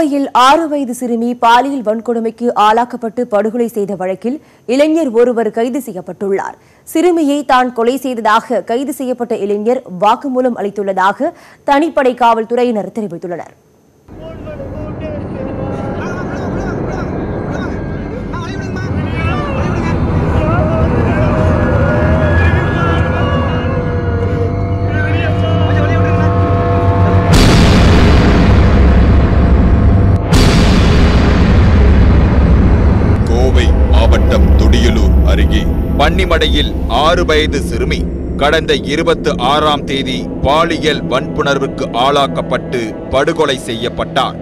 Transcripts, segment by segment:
கோவையில் ஆறு வயது சிறுமி பாலியல் வன்கொடுமைக்கு ஆளாக்கப்பட்டு படுகொலை செய்த வழக்கில் இளைஞர் ஒருவர் கைது செய்யப்பட்டுள்ளார் சிறுமியை தான் கொலை செய்ததாக கைது செய்யப்பட்ட இளைஞர் வாக்குமூலம் அளித்துள்ளதாக தனிப்படை காவல்துறையினர் தெரிவித்துள்ளனர் கோவை மாவட்டம் துடியலூர் அருகே பன்னிமடையில் ஆறு வயது சிறுமி கடந்த இருபத்து ஆறாம் தேதி பாலியல் வன்புணர்வுக்கு ஆளாக்கப்பட்டு படுகொலை செய்யப்பட்டார்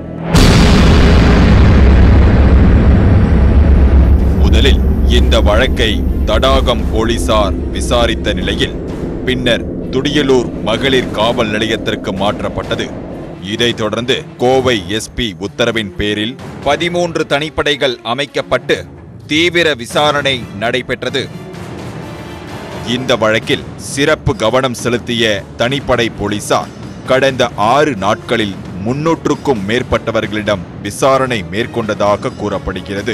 முதலில் இந்த வழக்கை தடாகம் போலீசார் விசாரித்த நிலையில் பின்னர் துடியலூர் மகளிர் காவல் நிலையத்திற்கு மாற்றப்பட்டது இதைத் தொடர்ந்து கோவை எஸ்பி உத்தரவின் பேரில் பதிமூன்று தனிப்படைகள் அமைக்கப்பட்டு தீவிர விசாரணை நடைபெற்றது இந்த வழக்கில் சிறப்பு கவனம் செலுத்திய தனிப்படை போலீசார் கடந்த ஆறு நாட்களில் முன்னூற்றுக்கும் மேற்பட்டவர்களிடம் விசாரணை மேற்கொண்டதாக கூறப்படுகிறது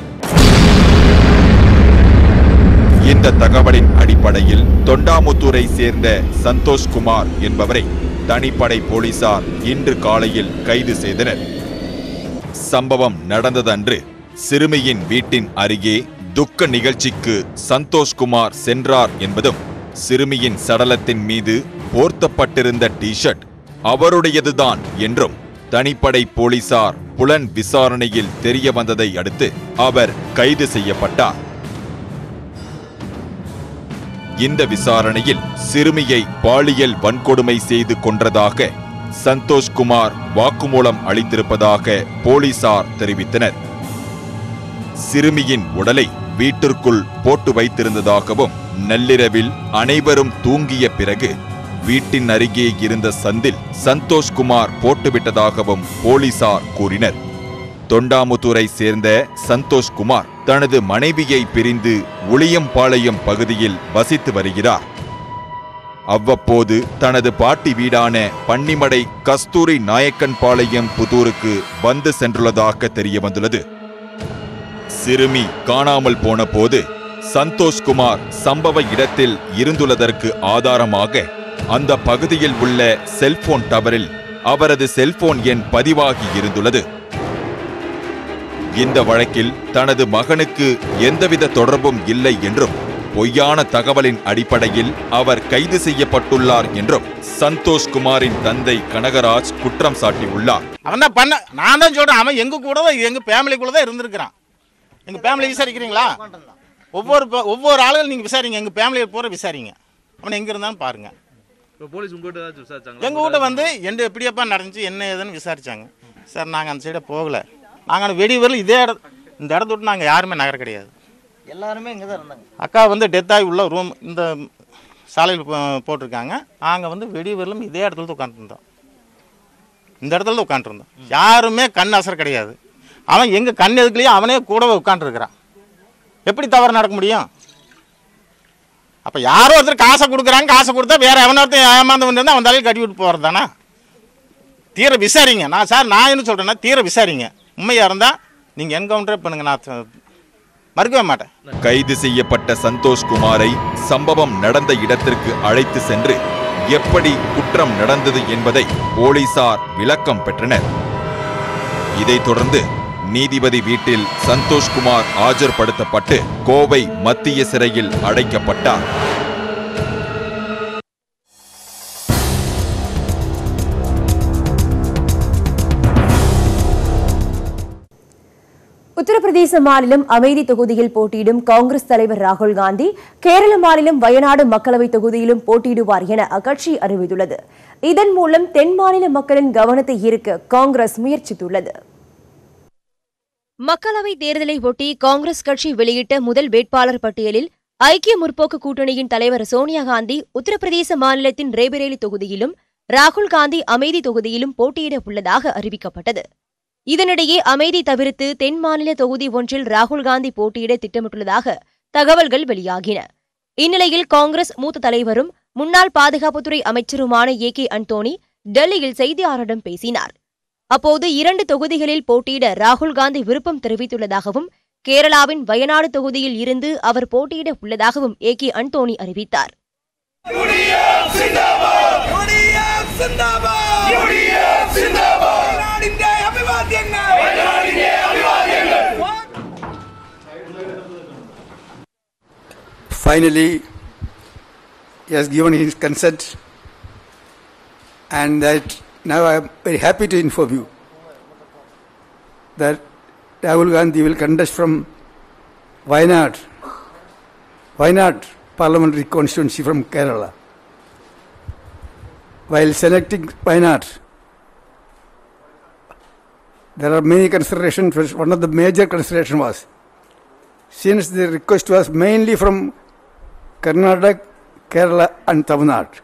இந்த தகவலின் அடிப்படையில் தொண்டாமுத்தூரை சேர்ந்த சந்தோஷ்குமார் என்பவரை தனிப்படை போலீசார் இன்று காலையில் கைது செய்தனர் சம்பவம் நடந்ததன்று சிறுமியின் வீட்டின் அருகே துக்க நிகழ்ச்சிக்கு சந்தோஷ்குமார் சென்றார் என்பதும் சிறுமியின் சடலத்தின் மீது போர்த்தப்பட்டிருந்த டி-ஷர்ட் அவருடையதுதான் என்றும் தனிப்படை போலீசார் புலன் விசாரணையில் தெரிய வந்ததை அடுத்து அவர் கைது செய்யப்பட்டார் இந்த விசாரணையில் சிறுமியை பாலியல் வன்கொடுமை செய்து கொன்றதாக சந்தோஷ்குமார் வாக்குமூலம் அளித்திருப்பதாக போலீசார் தெரிவித்தனர் சிறுமியின் உடலை வீட்டிற்குள் போட்டு வைத்திருந்ததாகவும் நள்ளிரவில் அனைவரும் தூங்கிய பிறகு வீட்டின் அருகே இருந்த சந்தில் சந்தோஷ்குமார் போட்டுவிட்டதாகவும் போலீசார் கூறினர் தொண்டாமுத்தூரை சேர்ந்த சந்தோஷ்குமார் தனது மனைவியை பிரிந்து உளியம்பாளையம் பகுதியில் வசித்து வருகிறார் அவ்வப்போது தனது பாட்டி வீடான பன்னிமடை கஸ்தூரி நாயக்கன் பாளையம் புதூருக்கு வந்து சென்றுள்ளதாக தெரிய வந்துள்ளது சிறுமி காணாமல் போன போது சந்தோஷ்குமார் சம்பவ இடத்தில் இருந்துள்ளதற்கு ஆதாரமாக அந்த பகுதியில் உள்ள செல்போன் டவரில் அவரது செல்போன் எண் பதிவாகி இருந்துள்ளது இந்த வழக்கில் தனது மகனுக்கு எந்தவித தொடர்பும் இல்லை என்றும் பொய்யான தகவலின் அடிப்படையில் அவர் கைது செய்யப்பட்டுள்ளார் என்றும் சந்தோஷ்குமாரின் தந்தை கனகராஜ் குற்றம் சாட்டியுள்ளார் அவன் தான் பண்ண நான் தான் சொல்றேன் அவன் எங்க கூட தான் எங்க ஃபேமிலிக்குள்ள தான் இருந்திருக்கிறான் எங்க ஃபேமிலி விசாரிக்கிறீங்களா ஒவ்வொரு ப- ஒவ்வொரு ஆளுகள் நீங்க விசாரிங்க எங்க ஃபேமிலியை பூரா விசாரிங்க அவன் எங்க இருந்தாலும் பாருங்க இப்போ போலீஸ் உங்ககிட்ட ஏதாச்சும் விசாரிச்சாங்களா எங்க வீட்டை வந்து எந்த எப்படியப்பா நடந்துச்சு என்ன ஏதுன்னு விசாரிச்சாங்க சார் நாங்கள் அந்த சைடே போகல நாங்கள் வெடி வரல இதே இடம் இந்த இடத்த விட்டு நாங்கள் யாருமே நகர கிடையாது எல்லாருமே இங்கே தான் இருந்தாங்க அக்கா வந்து டெத் ஆகி உள்ள ரூம் இந்த சாலையில் போ- போட்டிருக்காங்க நாங்கள் வந்து வெடி வரலும் இதே இடத்துல தான் உட்காந்துருந்தோம் இந்த இடத்துல தான் உட்காந்துருந்தோம் யாருமே கண் அசர் கிடையாது அவன் எங்கள் கண் எதுக்குலையும் அவனே கூடவே உட்காந்துருக்கிறான் எப்படி தவறு நடக்க முடியும் அப்போ யாரோ ஒருத்தர் காசை கொடுக்குறாங்க காசை கொடுத்தா வேற எவனோ ஒருத்தர் ஏமாந்து வந்து அவன் தலையில் கட்டி விட்டு போகிறது தானே தீர விசாரிங்க நான் சார் நான் என்ன சொல்கிறேன்னா தீர விசாரிங்க உண்மையாக இருந்தால் நீங்கள் என்கவுண்டரே பண்ணுங்க நான் த- மறுக்கவே மாட்டேன் கைது செய்யப்பட்ட சந்தோஷ்குமாரை சம்பவம் நடந்த இடத்திற்கு அழைத்து சென்று எப்படி குற்றம் நடந்தது என்பதை போலீசார் விளக்கம் பெற்றனர் இதைத் தொடர்ந்து நீதிபதி வீட்டில் சந்தோஷ்குமார் ஆஜர்படுத்தப்பட்டு கோவை மத்திய சிறையில் அடைக்கப்பட்டார் உத்தரப்பிரதேச மாநிலம் அமேதி தொகுதியில் போட்டியிடும் காங்கிரஸ் தலைவர் ராகுல் காந்தி கேரள மாநிலம் வயநாடு மக்களவை தொகுதியிலும் போட்டியிடுவார் என அக்கட்சி அறிவித்துள்ளது இதன் மூலம் தென் மாநில மக்களின் கவனத்தை ஈர்க்க காங்கிரஸ் முயற்சித்துள்ளது மக்களவை தேர்தலை ஒட்டி காங்கிரஸ் கட்சி வெளியிட்ட முதல் வேட்பாளர் பட்டியலில் ஐக்கிய முற்போக்கு கூட்டணியின் தலைவர் சோனியா காந்தி உத்தரப்பிரதேச மாநிலத்தின் ரேபரேலி தொகுதியிலும் ராகுல் காந்தி அமேதி தொகுதியிலும் போட்டியிட உள்ளதாக அறிவிக்கப்பட்டது இதனிடையே அமேதி தவிர்த்து தென் மாநில தொகுதி ஒன்றில் ராகுல் காந்தி போட்டியிட திட்டமிட்டுள்ளதாக தகவல்கள் வெளியாகின இந்நிலையில் காங்கிரஸ் மூத்த தலைவரும் முன்னாள் பாதுகாப்புத்துறை அமைச்சருமான ஏ கே அன்டோனி டெல்லியில் செய்தியாளரிடம் பேசினார் அப்போது இரண்டு தொகுதிகளில் போட்டியிட ராகுல் காந்தி விருப்பம் தெரிவித்துள்ளதாகவும் கேரளாவின் வயநாடு தொகுதியில் இருந்து அவர் போட்டியிட உள்ளதாகவும் ஏ கே அன்டோனி அறிவித்தார் Finally, he has given his consent, and that now I am very happy to inform you that Rahul Gandhi will contest from Wayanad, Wayanad parliamentary constituency from Kerala. While selecting Wayanad, there are many considerations. but One of the major consideration was since the request was mainly from Karnataka, Kerala, and Tamil Nadu.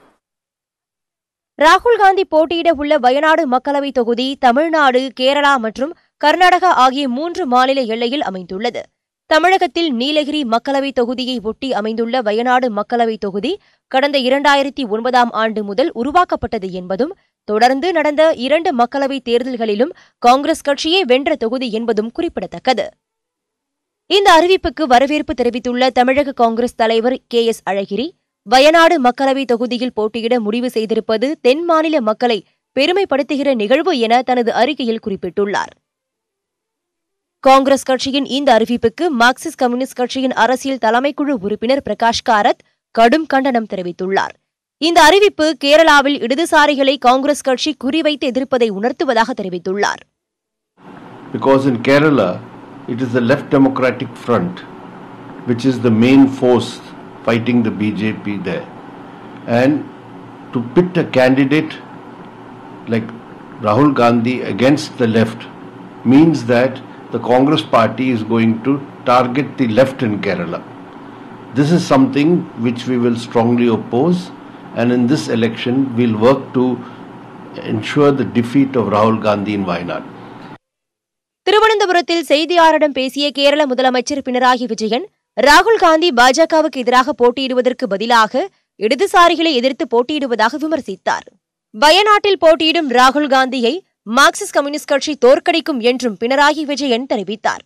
ராகுல் காந்தி போட்டியிட உள்ள வயநாடு மக்களவை தொகுதி தமிழ்நாடு கேரளா மற்றும் கர்நாடகா ஆகிய மூன்று மாநில எல்லையில் அமைந்துள்ளது தமிழகத்தில் நீலகிரி மக்களவை தொகுதியை ஒட்டி அமைந்துள்ள வயநாடு மக்களவை தொகுதி கடந்த இரண்டாயிரத்தி ஒன்பதாம் ஆண்டு முதல் உருவாக்கப்பட்டது என்பதும் தொடர்ந்து நடந்த இரண்டு மக்களவை தேர்தல்களிலும் காங்கிரஸ் கட்சியே வென்ற தொகுதி என்பதும் குறிப்பிடத்தக்கது இந்த அறிவிப்புக்கு வரவேற்பு தெரிவித்துள்ள தமிழக காங்கிரஸ் தலைவர் கே எஸ் அழகிரி வயநாடு மக்களவை தொகுதியில் போட்டியிட முடிவு செய்திருப்பது தென் மாநில மக்களை பெருமைப்படுத்துகிற நிகழ்வு என தனது அறிக்கையில் குறிப்பிட்டுள்ளார் காங்கிரஸ் கட்சியின் இந்த அறிவிப்புக்கு மார்க்சிஸ்ட் கம்யூனிஸ்ட் கட்சியின் அரசியல் தலைமைக்குழு உறுப்பினர் பிரகாஷ் காரத் கடும் கண்டனம் தெரிவித்துள்ளார் இந்த அறிவிப்பு கேரளாவில் இடதுசாரிகளை காங்கிரஸ் கட்சி குறிவைத்து எதிர்ப்பதை உணர்த்துவதாக தெரிவித்துள்ளார் because in Kerala it is the Left Democratic Front which is the main force fighting the BJP there. And to pit a candidate like Rahul Gandhi against the left means that the Congress party is going to target the left in Kerala. This is something which we will strongly oppose, and in this election, we'll work to ensure the defeat of Rahul Gandhi in Wayanad. திருவனந்தபுரத்தில் செய்தியாளரிடம் பேசிய கேரள முதலமைச்சர் பினராயி விஜயன் ராகுல் காந்தி பாஜகவுக்கு எதிராக போட்டியிடுவதற்கு பதிலாக இடதுசாரிகளை எதிர்த்து போட்டியிடுவதாக விமர்சித்தார் வயநாட்டில் போட்டியிடும் ராகுல் காந்தியை மார்க்சிஸ்ட் கம்யூனிஸ்ட் கட்சி தோற்கடிக்கும் என்றும் பினராயி விஜயன் தெரிவித்தார்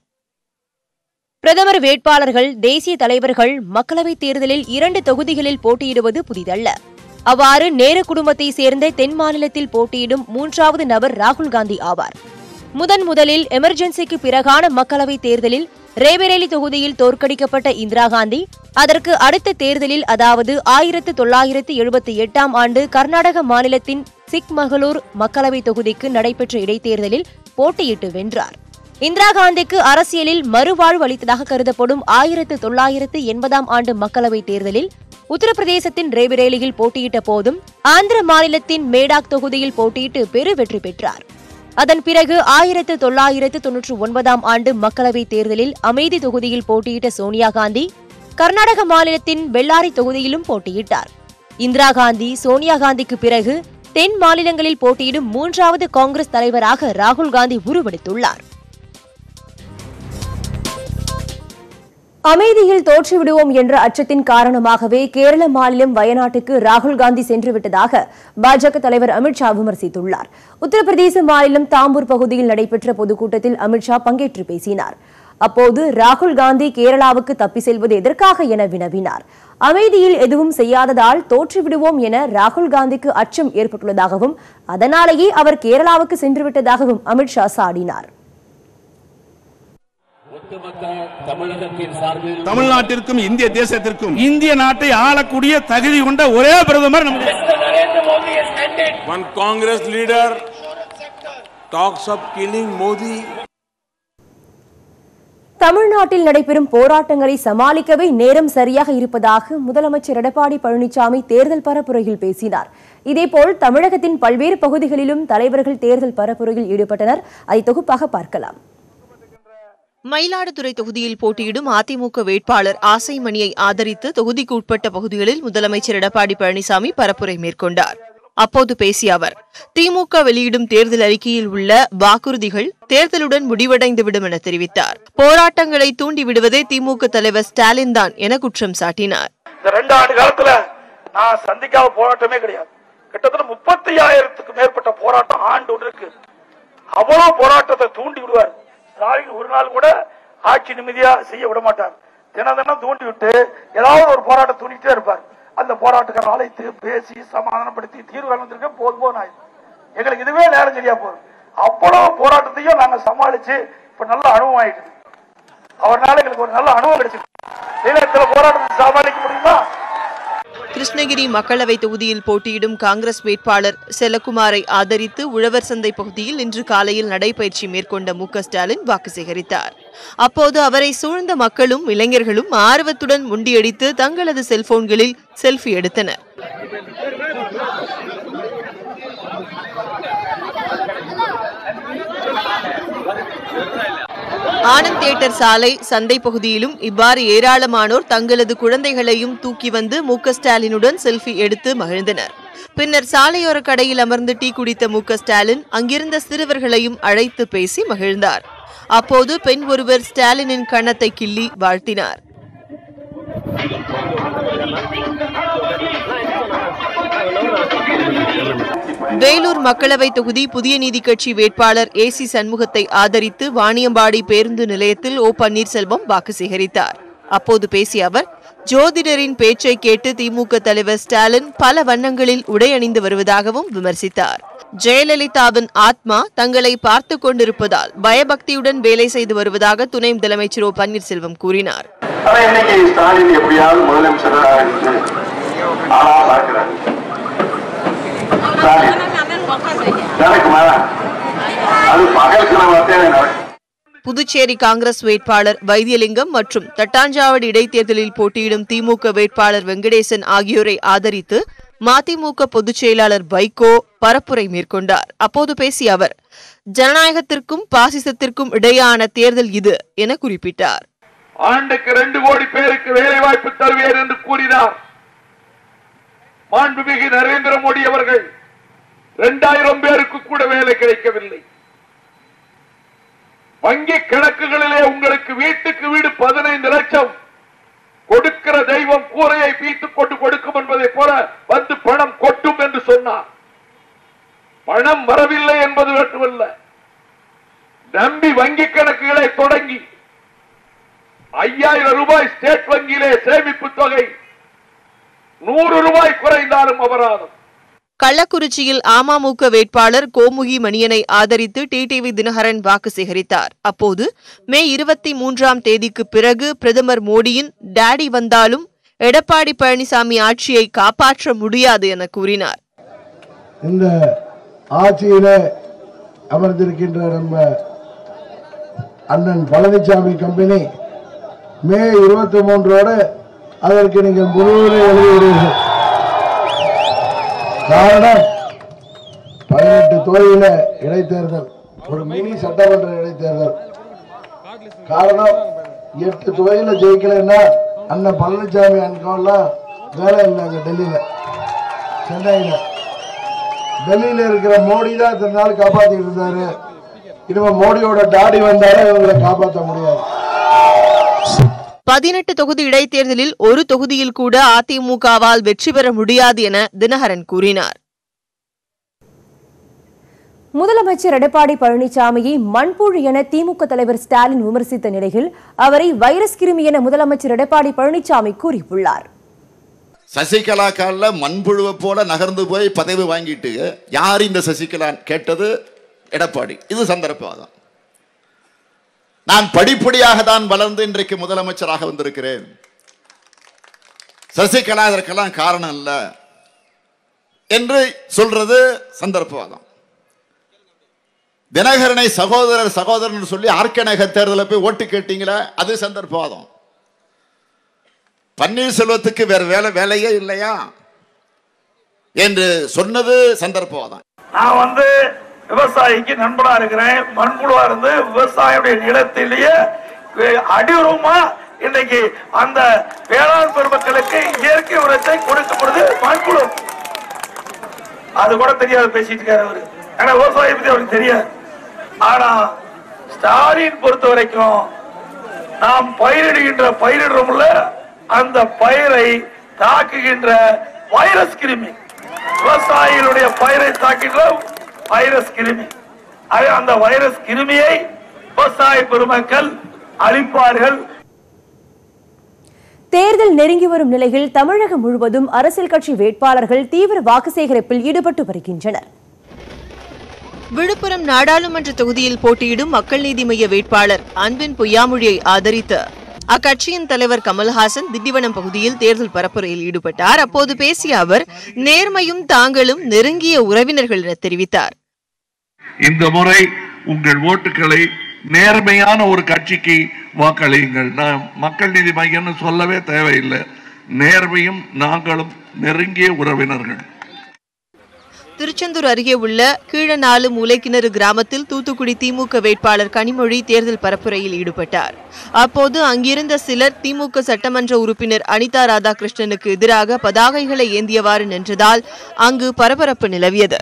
பிரதமர் வேட்பாளர்கள் தேசிய தலைவர்கள் மக்களவைத் தேர்தலில் இரண்டு தொகுதிகளில் போட்டியிடுவது புதிதல்ல அவ்வாறு நேரு குடும்பத்தை சேர்ந்த தென் மாநிலத்தில் போட்டியிடும் மூன்றாவது நபர் ராகுல் காந்தி ஆவார் முதன் முதலில் எமர்ஜென்சிக்கு பிறகான மக்களவைத் தேர்தலில் ரேபரேலி தொகுதியில் தோற்கடிக்கப்பட்ட இந்திரா காந்தி அதற்கு அடுத்த தேர்தலில் அதாவது ஆயிரத்து தொள்ளாயிரத்து எழுபத்தி எட்டாம் ஆண்டு கர்நாடக மாநிலத்தின் சிக்மகளூர் மக்களவைத் தொகுதிக்கு நடைபெற்ற இடைத்தேர்தலில் போட்டியிட்டு வென்றார் இந்திரா காந்திக்கு அரசியலில் மறுவாழ்வு அளித்ததாக கருதப்படும் ஆயிரத்து தொள்ளாயிரத்து எண்பதாம் ஆண்டு மக்களவைத் தேர்தலில் உத்தரப்பிரதேசத்தின் ரேபரேலியில் போட்டியிட்ட போதும் ஆந்திர மாநிலத்தின் மேடாக் தொகுதியில் போட்டியிட்டு பெரு வெற்றி பெற்றார் அதன் பிறகு ஆயிரத்து தொள்ளாயிரத்து தொன்னூற்று ஒன்பதாம் ஆண்டு மக்களவைத் தேர்தலில் அமைதி தொகுதியில் போட்டியிட்ட சோனியா காந்தி கர்நாடக மாநிலத்தின் பெல்லாரி தொகுதியிலும் போட்டியிட்டார் இந்திரா காந்தி சோனியா காந்திக்கு பிறகு தென் மாநிலங்களில் போட்டியிடும் மூன்றாவது காங்கிரஸ் தலைவராக ராகுல் காந்தி உருவெடுத்துள்ளார் அமைதியில் தோற்றுவிடுவோம் என்ற அச்சத்தின் காரணமாகவே கேரள மாநிலம் வயநாட்டுக்கு ராகுல் காந்தி சென்று விட்டதாக பாஜக தலைவர் அமித்ஷா விமர்சித்துள்ளார் உத்தரப்பிரதேச மாநிலம் தாம்பூர் பகுதியில் நடைபெற்ற பொதுக்கூட்டத்தில் அமித்ஷா பங்கேற்று பேசினார் அப்போது ராகுல் காந்தி கேரளாவுக்கு தப்பி செல்வது எதற்காக என வினவினார் அமைதியில் எதுவும் செய்யாததால் தோற்றுவிடுவோம் என ராகுல் காந்திக்கு அச்சம் ஏற்பட்டுள்ளதாகவும் அதனாலேயே அவர் கேரளாவுக்கு சென்று விட்டதாகவும் அமித்ஷா சாடினார் தமிழ்நாட்டிற்கும் இந்திய தேசத்திற்கும் இந்திய நாட்டை ஆளக்கூடிய தகுதி கொண்ட ஒரே பிரதமர் நமக்கு One Congress leader talks of killing Modi. தமிழ்நாட்டில் நடைபெறும் போராட்டங்களை சமாளிக்கவே நேரம் சரியாக இருப்பதாக முதலமைச்சர் எடப்பாடி பழனிசாமி தேர்தல் பரப்புரையில் பேசினார் இதேபோல் தமிழகத்தின் பல்வேறு பகுதிகளிலும் தலைவர்கள் தேர்தல் பரப்புரையில் ஈடுபட்டனர் அதை தொகுப்பாக பார்க்கலாம் மயிலாடுதுறை தொகுதியில் போட்டியிடும் அதிமுக வேட்பாளர் ஆசைமணியை ஆதரித்து தொகுதிக்கு உட்பட்ட பகுதிகளில் முதலமைச்சர் எடப்பாடி பழனிசாமி பரப்புரை மேற்கொண்டார் அப்போது பேசிய அவர் திமுக வெளியிடும் தேர்தல் அறிக்கையில் உள்ள வாக்குறுதிகள் தேர்தலுடன் முடிவடைந்துவிடும் என தெரிவித்தார் போராட்டங்களை தூண்டிவிடுவதே திமுக தலைவர் ஸ்டாலின் தான் என குற்றம் சாட்டினார் இந்த ரெண்டு ஆண்டு காலத்துல நான் சந்திக்காத போராட்டமே கிடையாது கிட்டத்தட்ட முப்பத்தி ஆயிரத்துக்கு மேற்பட்ட போராட்டம் ஆண்டு ஒன்று இருக்கு அவ்வளவு போராட்டத்தை தூண்டி விடுவார் ஸ்டாலின் ஒரு நாள் கூட ஆட்சி நிம்மதியா செய்ய விட மாட்டார் தினம் தினம் தூண்டி விட்டு ஏதாவது ஒரு போராட்டம் தூண்டிட்டே இருப்பார் அந்த போராட்டக்காரர் அழைத்து பேசி சமாதானப்படுத்தி தீர்வு காணத்திற்கு போதும் போதும் ஆயிடுச்சு எங்களுக்கு இதுவே நேரம் சரியா போகுது அவ்வளவு போராட்டத்தையும் நாங்க சமாளிச்சு இப்ப நல்ல அனுபவம் ஆயிடுது அவர்னால எங்களுக்கு ஒரு நல்ல அனுபவம் கிடைச்சிருக்கு ஈழத்துல போராட்டத்தை சமாளிக்க முடியுமா கிருஷ்ணகிரி மக்களவை தொகுதியில் போட்டியிடும் காங்கிரஸ் வேட்பாளர் செல்லக்குமாரை ஆதரித்து உழவர் சந்தை பகுதியில் இன்று காலையில் நடைபயிற்சி மேற்கொண்ட மு க ஸ்டாலின் வாக்கு சேகரித்தார் அப்போது அவரை சூழ்ந்த மக்களும் இளைஞர்களும் ஆர்வத்துடன் முண்டியடித்து தங்களது செல்போன்களில் செல்ஃபி எடுத்தனர் ஆனந்த் தியேட்டர் சாலை சந்தை பகுதியிலும் இவ்வாறு ஏராளமானோர் தங்களது குழந்தைகளையும் தூக்கி வந்து மு க ஸ்டாலினுடன் செல்ஃபி எடுத்து மகிழ்ந்தனர் பின்னர் சாலையோர கடையில் அமர்ந்து டீ குடித்த மு க ஸ்டாலின் அங்கிருந்த சிறுவர்களையும் அழைத்து பேசி மகிழ்ந்தார் அப்போது பெண் ஒருவர் ஸ்டாலினின் கன்னத்தை கிள்ளி வாழ்த்தினார் வேலூர் மக்களவை தொகுதி புதிய நீதி கட்சி வேட்பாளர் ஏ சி சண்முகத்தை ஆதரித்து வாணியம்பாடி பேருந்து நிலையத்தில் ஓ பன்னீர்செல்வம் வாக்கு சேகரித்தார் அப்போது பேசிய அவர் ஜோதிடரின் பேச்சை கேட்டு திமுக தலைவர் ஸ்டாலின் பல வண்ணங்களில் உடை அணிந்து வருவதாகவும் விமர்சித்தார் ஜெயலலிதாவின் ஆத்மா தங்களை பார்த்து கொண்டிருப்பதால் பயபக்தியுடன் வேலை செய்து வருவதாக துணை முதலமைச்சர் ஓ பன்னீர்செல்வம் கூறினார் ஆனா இன்னைக்கு ஸ்டாலின் எப்படியாவது முதலமைச்சராக இருந்து ஆளா பார்க்கிறார் ஸ்டாலின் நடக்குமா அது பகல் கனவாத்தே நடக்கும் புதுச்சேரி காங்கிரஸ் வேட்பாளர் வைத்தியலிங்கம் மற்றும் தட்டாஞ்சாவடி இடைத்தேர்தலில் போட்டியிடும் திமுக வேட்பாளர் வெங்கடேசன் ஆகியோரை ஆதரித்து மதிமுக பொதுச் செயலாளர் வைகோ பரப்புரை மேற்கொண்டார் அப்போது பேசிய அவர் ஜனநாயகத்திற்கும் பாசிசத்திற்கும் இடையான தேர்தல் இது என குறிப்பிட்டார் ஆண்டுக்கு ரெண்டு கோடி பேருக்கு வேலை வாய்ப்பு தருவேன் என்று கூறினார் மாண்புமிகு நரேந்திர மோடி அவர்கள் இரண்டாயிரம் பேருக்கு கூட வேலை கிடைக்கவில்லை வங்கி கணக்குகளிலே உங்களுக்கு வீட்டுக்கு வீடு பதினைந்து லட்சம் கொடுக்கிற தெய்வம் கூரையை பீத்துக் கொண்டு கொடுக்கும் என்பதை போல வந்து பணம் கொட்டும் என்று சொன்னார் பணம் வரவில்லை என்பது மட்டுமல்ல நம்பி வங்கி கணக்குகளை தொடங்கி ஐயாயிரம் ரூபாய் ஸ்டேட் வங்கியிலே சேமிப்பு தொகை நூறு ரூபாய் குறைந்தாலும் அபராதம் கள்ளக்குறிச்சியில் அமமுக வேட்பாளர் கோமுகி மணியனை ஆதரித்து டிடிவி தினகரன் வாக்கு சேகரித்தார் அப்போது மே இருபத்தி மூன்றாம் தேதிக்கு பிறகு பிரதமர் மோடியின் டாடி வந்தாலும் எடப்பாடி பழனிசாமி ஆட்சியை காப்பாற்ற முடியாது என கூறினார் இந்த ஆட்சியில அமர்ந்திருக்கின்ற நம்ம அண்ணன் பழனிசாமி கம்பெனி மே இருபத்தி மூன்றோடு அதற்கு நீங்கள் முழுவதும் எழுதுகிறீர்கள் காரணம் பதினெட்டு தொகுதியில இடைத்தேர்தல் ஒரு மினி சட்டமன்ற இடைத்தேர்தல் காரணம் எட்டு தொகுதியில ஜெயிக்கலைன்னா அண்ணன் பழனிசாமி அன்கோலாம் வேலை இல்லைங்க டெல்லியில சென்னையில டெல்லியில இருக்கிற மோடி தான் இத்தனை நாள் காப்பாத்திட்டு இருந்தாரு இனிமே மோடியோட டாடி வந்தாலும் இவங்களை காப்பாற்ற முடியாது பதினெட்டு தொகுதி இடைத்தேர்தலில் ஒரு தொகுதியில் கூட அதிமுகவால் வெற்றி பெற முடியாது என தினகரன் கூறினார் முதலமைச்சர் எடப்பாடி பழனிசாமியை மண்புழு என திமுக தலைவர் ஸ்டாலின் விமர்சித்த நிலையில் அவரை வைரஸ் கிருமி என முதலமைச்சர் எடப்பாடி பழனிசாமி கூறியுள்ளார் சசிகலா காலில் மண்புழுவை போல நகர்ந்து போய் பதவி வாங்கிட்டு யார் இந்த சசிகலா கேட்டது எடப்பாடி இது சந்தர்ப்பவாதம் நான் படிப்படியாக தான் வளர்ந்து இன்றைக்கு முதலமைச்சராக வந்திருக்கிறேன் சசிகலா இதற்கெல்லாம் காரணம் இல்ல என்று சொல்றது சந்தர்ப்பவாதம் தினகரனை சகோதரர் சகோதரன் சொல்லி ஆர்கே நகர் தேர்தலில் போய் ஓட்டு கேட்டீங்களா அது சந்தர்ப்பவாதம் பன்னீர்செல்வத்துக்கு வேற வேலை வேலையே இல்லையா என்று சொன்னது சந்தர்ப்பவாதம் நான் வந்து விவசாயிக்கு நண்பனா இருக்கிறேன் மண்புழுவா இருந்து விவசாயியுடைய நிலத்திலேயே வே- அடியுரமா இன்னைக்கு அந்த வேளாண் பெருமக்களுக்கு இயற்கை உரத்தை கொடுக்கப்படுது மண்புழு அது கூட தெரியாது பேசிட்டு இருக்காரு அவரு ஆனா விவசாயி பத்தி அவருக்கு தெரியாது ஆனா ஸ்டாலின் பொறுத்த வரைக்கும் நாம் பயிரிடுகின்ற பயிரிடுறோம்ல அந்த பயிரை தாக்குகின்ற வைரஸ் கிருமி விவசாயிகளுடைய பயிரை தாக்குகின்ற வைரஸ் கிருமி அது அந்த வைரஸ் கிருமியை விவசாய பெருமக்கள் அழிப்பார்கள் தேர்தல் நெருங்கி வரும் நிலையில் தமிழகம் முழுவதும் அரசியல் கட்சி வேட்பாளர்கள் தீவிர வாக்கு சேகரிப்பில் ஈடுபட்டு வருகின்றனர் விழுப்புரம் நாடாளுமன்ற தொகுதியில் போட்டியிடும் மக்கள் நீதி மய்ய வேட்பாளர் அன்பின் பொய்யாமொழியை ஆதரித்து அக்கட்சியின் தலைவர் கமல்ஹாசன் திண்டிவனம் பகுதியில் தேர்தல் பரப்புரையில் ஈடுபட்டார் அப்போது பேசிய அவர் நேர்மையும் தாங்களும் நெருங்கிய உறவினர்கள் என தெரிவித்தார் இந்த முறை உங்கள் ஓட்டுகளை நேர்மையான ஒரு கட்சிக்கு வாக்களியுங்கள் நான் மக்கள் நீதி மையம்னு சொல்லவே தேவையில்லை நேர்மையும் நாங்களும் நெருங்கிய உறவினர்கள் திருச்செந்தூர் அருகே உள்ள கீழநாலு மூலைக்கிணறு கிராமத்தில் தூத்துக்குடி திமுக வேட்பாளர் கனிமொழி தேர்தல் பரப்புரையில் ஈடுபட்டார் அப்போது அங்கிருந்த சிலர் திமுக சட்டமன்ற உறுப்பினர் அனிதா ராதாகிருஷ்ணனுக்கு எதிராக பதாகைகளை ஏந்தியவாறு நின்றதால் அங்கு பரபரப்பு நிலவியது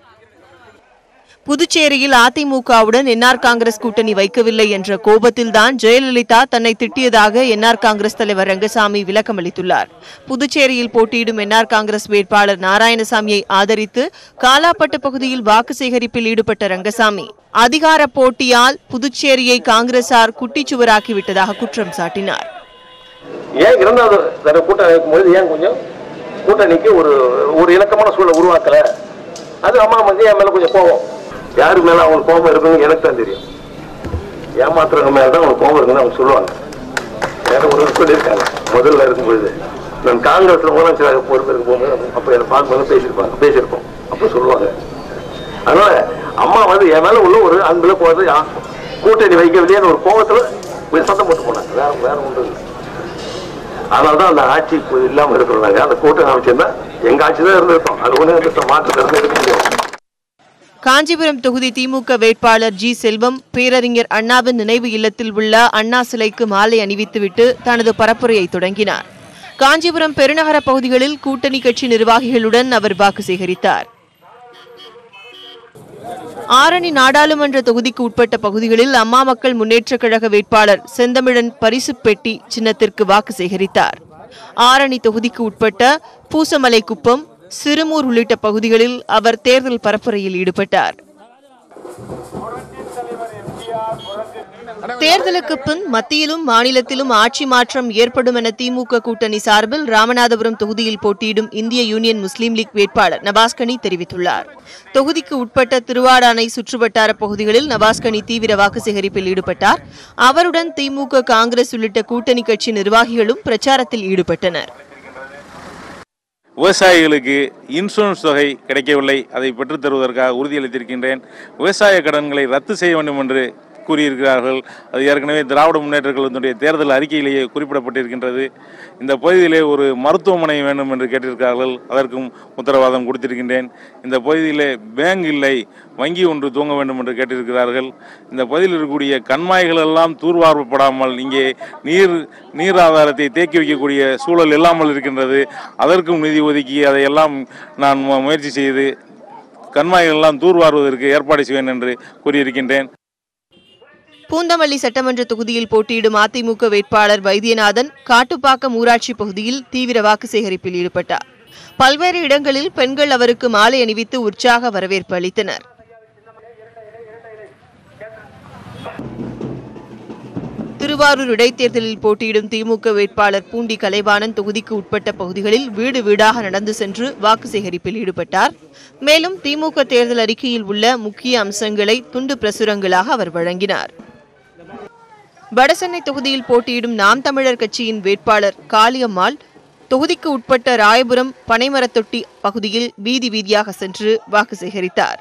புதுச்சேரியில் அதிமுகவுடன் என்ஆர் காங்கிரஸ் கூட்டணி வைக்கவில்லை என்ற கோபத்தில்தான் ஜெயலலிதா தன்னை திட்டியதாக என்ஆர் காங்கிரஸ் தலைவர் ரங்கசாமி விளக்கமளித்துள்ளார் புதுச்சேரியில் போட்டியிடும் என்ஆர் காங்கிரஸ் வேட்பாளர் நாராயணசாமியை ஆதரித்து காலாப்பட்டு பகுதியில் வாக்கு சேகரிப்பில் ஈடுபட்ட ரங்கசாமி அதிகார போட்டியால் புதுச்சேரியை காங்கிரசார் குட்டிச்சுவராக்கிவிட்டதாக குற்றம் சாட்டினார் ஏன் இரண்டாவது தடவை கூட்டணி வைக்கும் பொழுது ஏன் கொஞ்சம் கூட்டணிக்கு ஒரு ஒரு இணக்கமான சூழலை உருவாக்கல அது அம்மா வந்து என் மேல கொஞ்சம் கோவம் யாரு மேல அவங்களுக்கு கோபம் இருக்குன்னு எனக்கு தான் தெரியும் ஏமாத்துறவங்க மேல தான் அவங்களுக்கு கோபம் இருக்குன்னு அவங்க சொல்லுவாங்க வேற ஒரு சொல்லியிருக்காங்க முதல்ல இருக்கும் பொழுது நான் காங்கிரஸ்ல முதலமைச்சராக பொறுப்பேற்க போகும்போது அப்ப என்னை பார்க்கும்போது பேசியிருப்பாங்க பேசியிருப்போம் அப்ப சொல்லுவாங்க அதனால அம்மா வந்து என் மேல உள்ள ஒரு அன்புல போறது யா- கூட்டணி வைக்கவில்லையே ஒரு கோபத்துல ஒரு சத்தம் போட்டு போனாங்க வேற வேற ஒன்றும் இல்லை அதனாலதான் அந்த ஆட்சி இப்ப இல்லாம இருக்கிறோம் நாங்க அந்த கூட்டணி அமைச்சிருந்தா எங்க ஆட்சி தான் இருந்திருக்கோம் அது ஒண்ணு மாற்று கருத்து இருக்க முடியும் காஞ்சிபுரம் தொகுதி திமுக வேட்பாளர் ஜி செல்வம் பேரறிஞர் அண்ணாவின் நினைவு இல்லத்தில் உள்ள அண்ணா சிலைக்கு மாலை அணிவித்துவிட்டு தனது பரப்புரையை தொடங்கினார் காஞ்சிபுரம் பெருநகர பகுதிகளில் கூட்டணி கட்சி நிர்வாகிகளுடன் அவர் வாக்கு சேகரித்தார் ஆரணி நாடாளுமன்ற தொகுதிக்கு உட்பட்ட பகுதிகளில் அம்மா மக்கள் முன்னேற்றக் கழக வேட்பாளர் செந்தமிழன் பரிசுப் பெட்டி சின்னத்திற்கு வாக்கு சேகரித்தார் ஆரணி தொகுதிக்கு உட்பட்ட பூசமலை குப்பம் சிறுமூர் உள்ளிட்ட பகுதிகளில் அவர் தேர்தல் பரப்புரையில் ஈடுபட்டார் தேர்தலுக்கு பின் மத்தியிலும் மாநிலத்திலும் ஆட்சி மாற்றம் ஏற்படும் என திமுக கூட்டணி சார்பில் ராமநாதபுரம் தொகுதியில் போட்டியிடும் இந்திய யூனியன் முஸ்லீம் லீக் வேட்பாளர் நவாஸ்கனி தெரிவித்துள்ளார் தொகுதிக்கு உட்பட்ட திருவாடானை சுற்றுவட்டார பகுதிகளில் நவாஸ்கனி தீவிர வாக்கு சேகரிப்பில் ஈடுபட்டார் அவருடன் திமுக காங்கிரஸ் உள்ளிட்ட கூட்டணி கட்சி நிர்வாகிகளும் பிரச்சாரத்தில் ஈடுபட்டனர் விவசாயிகளுக்கு இன்சூரன்ஸ் தொகை கிடைக்கவில்லை அதை பெற்றுத் தருவதற்காக உறுதியளித்திருக்கின்றேன் விவசாய கடன்களை ரத்து செய்ய வேண்டும் என்று கூறியிருக்கிறார்கள் அது ஏற்கனவே திராவிட முன்னேற்ற கழகத்தினுடைய தேர்தல் அறிக்கையிலேயே குறிப்பிடப்பட்டிருக்கின்றது இந்த பகுதியிலே ஒரு மருத்துவமனை வேண்டும் என்று கேட்டிருக்கிறார்கள் அதற்கும் உத்தரவாதம் கொடுத்திருக்கின்றேன் இந்த பகுதியிலே பேங்க் இல்லை வங்கி ஒன்று துவங்க வேண்டும் என்று கேட்டிருக்கிறார்கள் இந்த பகுதியில் இருக்கக்கூடிய கண்மாய்கள் எல்லாம் தூர்வாரப்படாமல் இங்கே நீர் நீர் ஆதாரத்தை தேக்கி வைக்கக்கூடிய சூழல் இல்லாமல் இருக்கின்றது அதற்கும் நிதி ஒதுக்கி அதையெல்லாம் நான் மு- முயற்சி செய்து கண்மாய்கள் எல்லாம் தூர்வாருவதற்கு ஏற்பாடு செய்வேன் என்று கூறியிருக்கின்றேன் பூந்தமல்லி சட்டமன்ற தொகுதியில் போட்டியிடும் அதிமுக வேட்பாளர் வைத்தியநாதன் காட்டுப்பாக்கம் ஊராட்சி பகுதியில் தீவிர வாக்கு சேகரிப்பில் ஈடுபட்டார் பல்வேறு இடங்களில் பெண்கள் அவருக்கு மாலை அணிவித்து உற்சாக வரவேற்பு அளித்தனர் திருவாரூர் இடைத்தேர்தலில் போட்டியிடும் திமுக வேட்பாளர் பூண்டி கலைவாணன் தொகுதிக்கு உட்பட்ட பகுதிகளில் வீடு வீடாக நடந்து சென்று வாக்கு சேகரிப்பில் ஈடுபட்டார் மேலும் திமுக தேர்தல் அறிக்கையில் உள்ள முக்கிய அம்சங்களை துண்டு பிரசுரங்களாக அவர் வழங்கினார் வடசென்னை தொகுதியில் போட்டியிடும் நாம் தமிழர் கட்சியின் வேட்பாளர் காளியம்மாள் தொகுதிக்கு உட்பட்ட ராயபுரம் பனைமரத்தொட்டி பகுதியில் வீதி வீதியாக சென்று வாக்கு சேகரித்தார்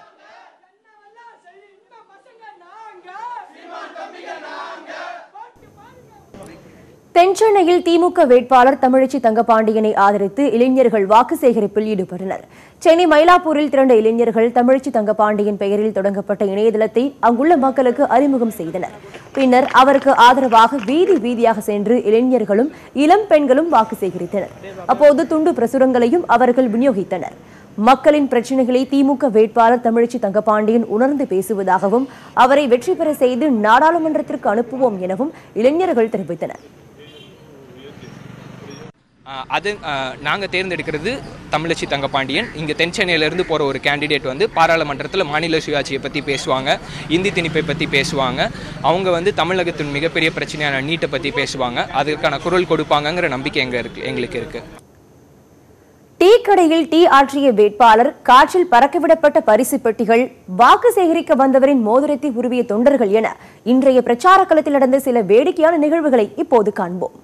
தென்சென்னையில் திமுக வேட்பாளர் தமிழச்சி தங்கபாண்டியனை ஆதரித்து இளைஞர்கள் வாக்கு சேகரிப்பில் ஈடுபட்டனர் சென்னை மயிலாப்பூரில் திரண்ட இளைஞர்கள் தமிழச்சி தங்கபாண்டியன் பெயரில் தொடங்கப்பட்ட இணையதளத்தை அங்குள்ள மக்களுக்கு அறிமுகம் செய்தனர் பின்னர் அவருக்கு ஆதரவாக வீதி வீதியாக சென்று இளைஞர்களும் இளம் பெண்களும் வாக்கு சேகரித்தனர் அப்போது துண்டு பிரசுரங்களையும் அவர்கள் விநியோகித்தனர் மக்களின் பிரச்சனைகளை திமுக வேட்பாளர் தமிழச்சி தங்கபாண்டியன் உணர்ந்து பேசுவதாகவும் அவரை வெற்றி பெற செய்து நாடாளுமன்றத்திற்கு அனுப்புவோம் எனவும் இளைஞர்கள் தெரிவித்தனர் ஆஹ் அது நாங்கள் தேர்ந்தெடுக்கிறது தமிழச்சி தங்கப்பாண்டியன் இங்கே தென் சென்னையிலேருந்து போகிற ஒரு கேண்டிடேட் வந்து பாராளுமன்றத்தில் மாநில சுயாட்சியை பற்றி பேசுவாங்க இந்தி திணிப்பை பற்றி பேசுவாங்க அவங்க வந்து தமிழகத்தின் மிகப்பெரிய பிரச்சனையான நீட்டை பற்றி பேசுவாங்க அதுக்கான குரல் கொடுப்பாங்கங்கிற நம்பிக்கை எங்க இருக்கு எங்களுக்கு இருக்குது டீ கடையில் டீ ஆற்றிய வேட்பாளர் காற்றில் பறக்கவிடப்பட்ட பரிசு பெட்டிகள் வாக்கு சேகரிக்க வந்தவரின் மோதிரத்தை உருவிய தொண்டர்கள் என இன்றைய பிரச்சார களத்தில் நடந்த சில வேடிக்கையான நிகழ்வுகளை இப்போது காண்போம்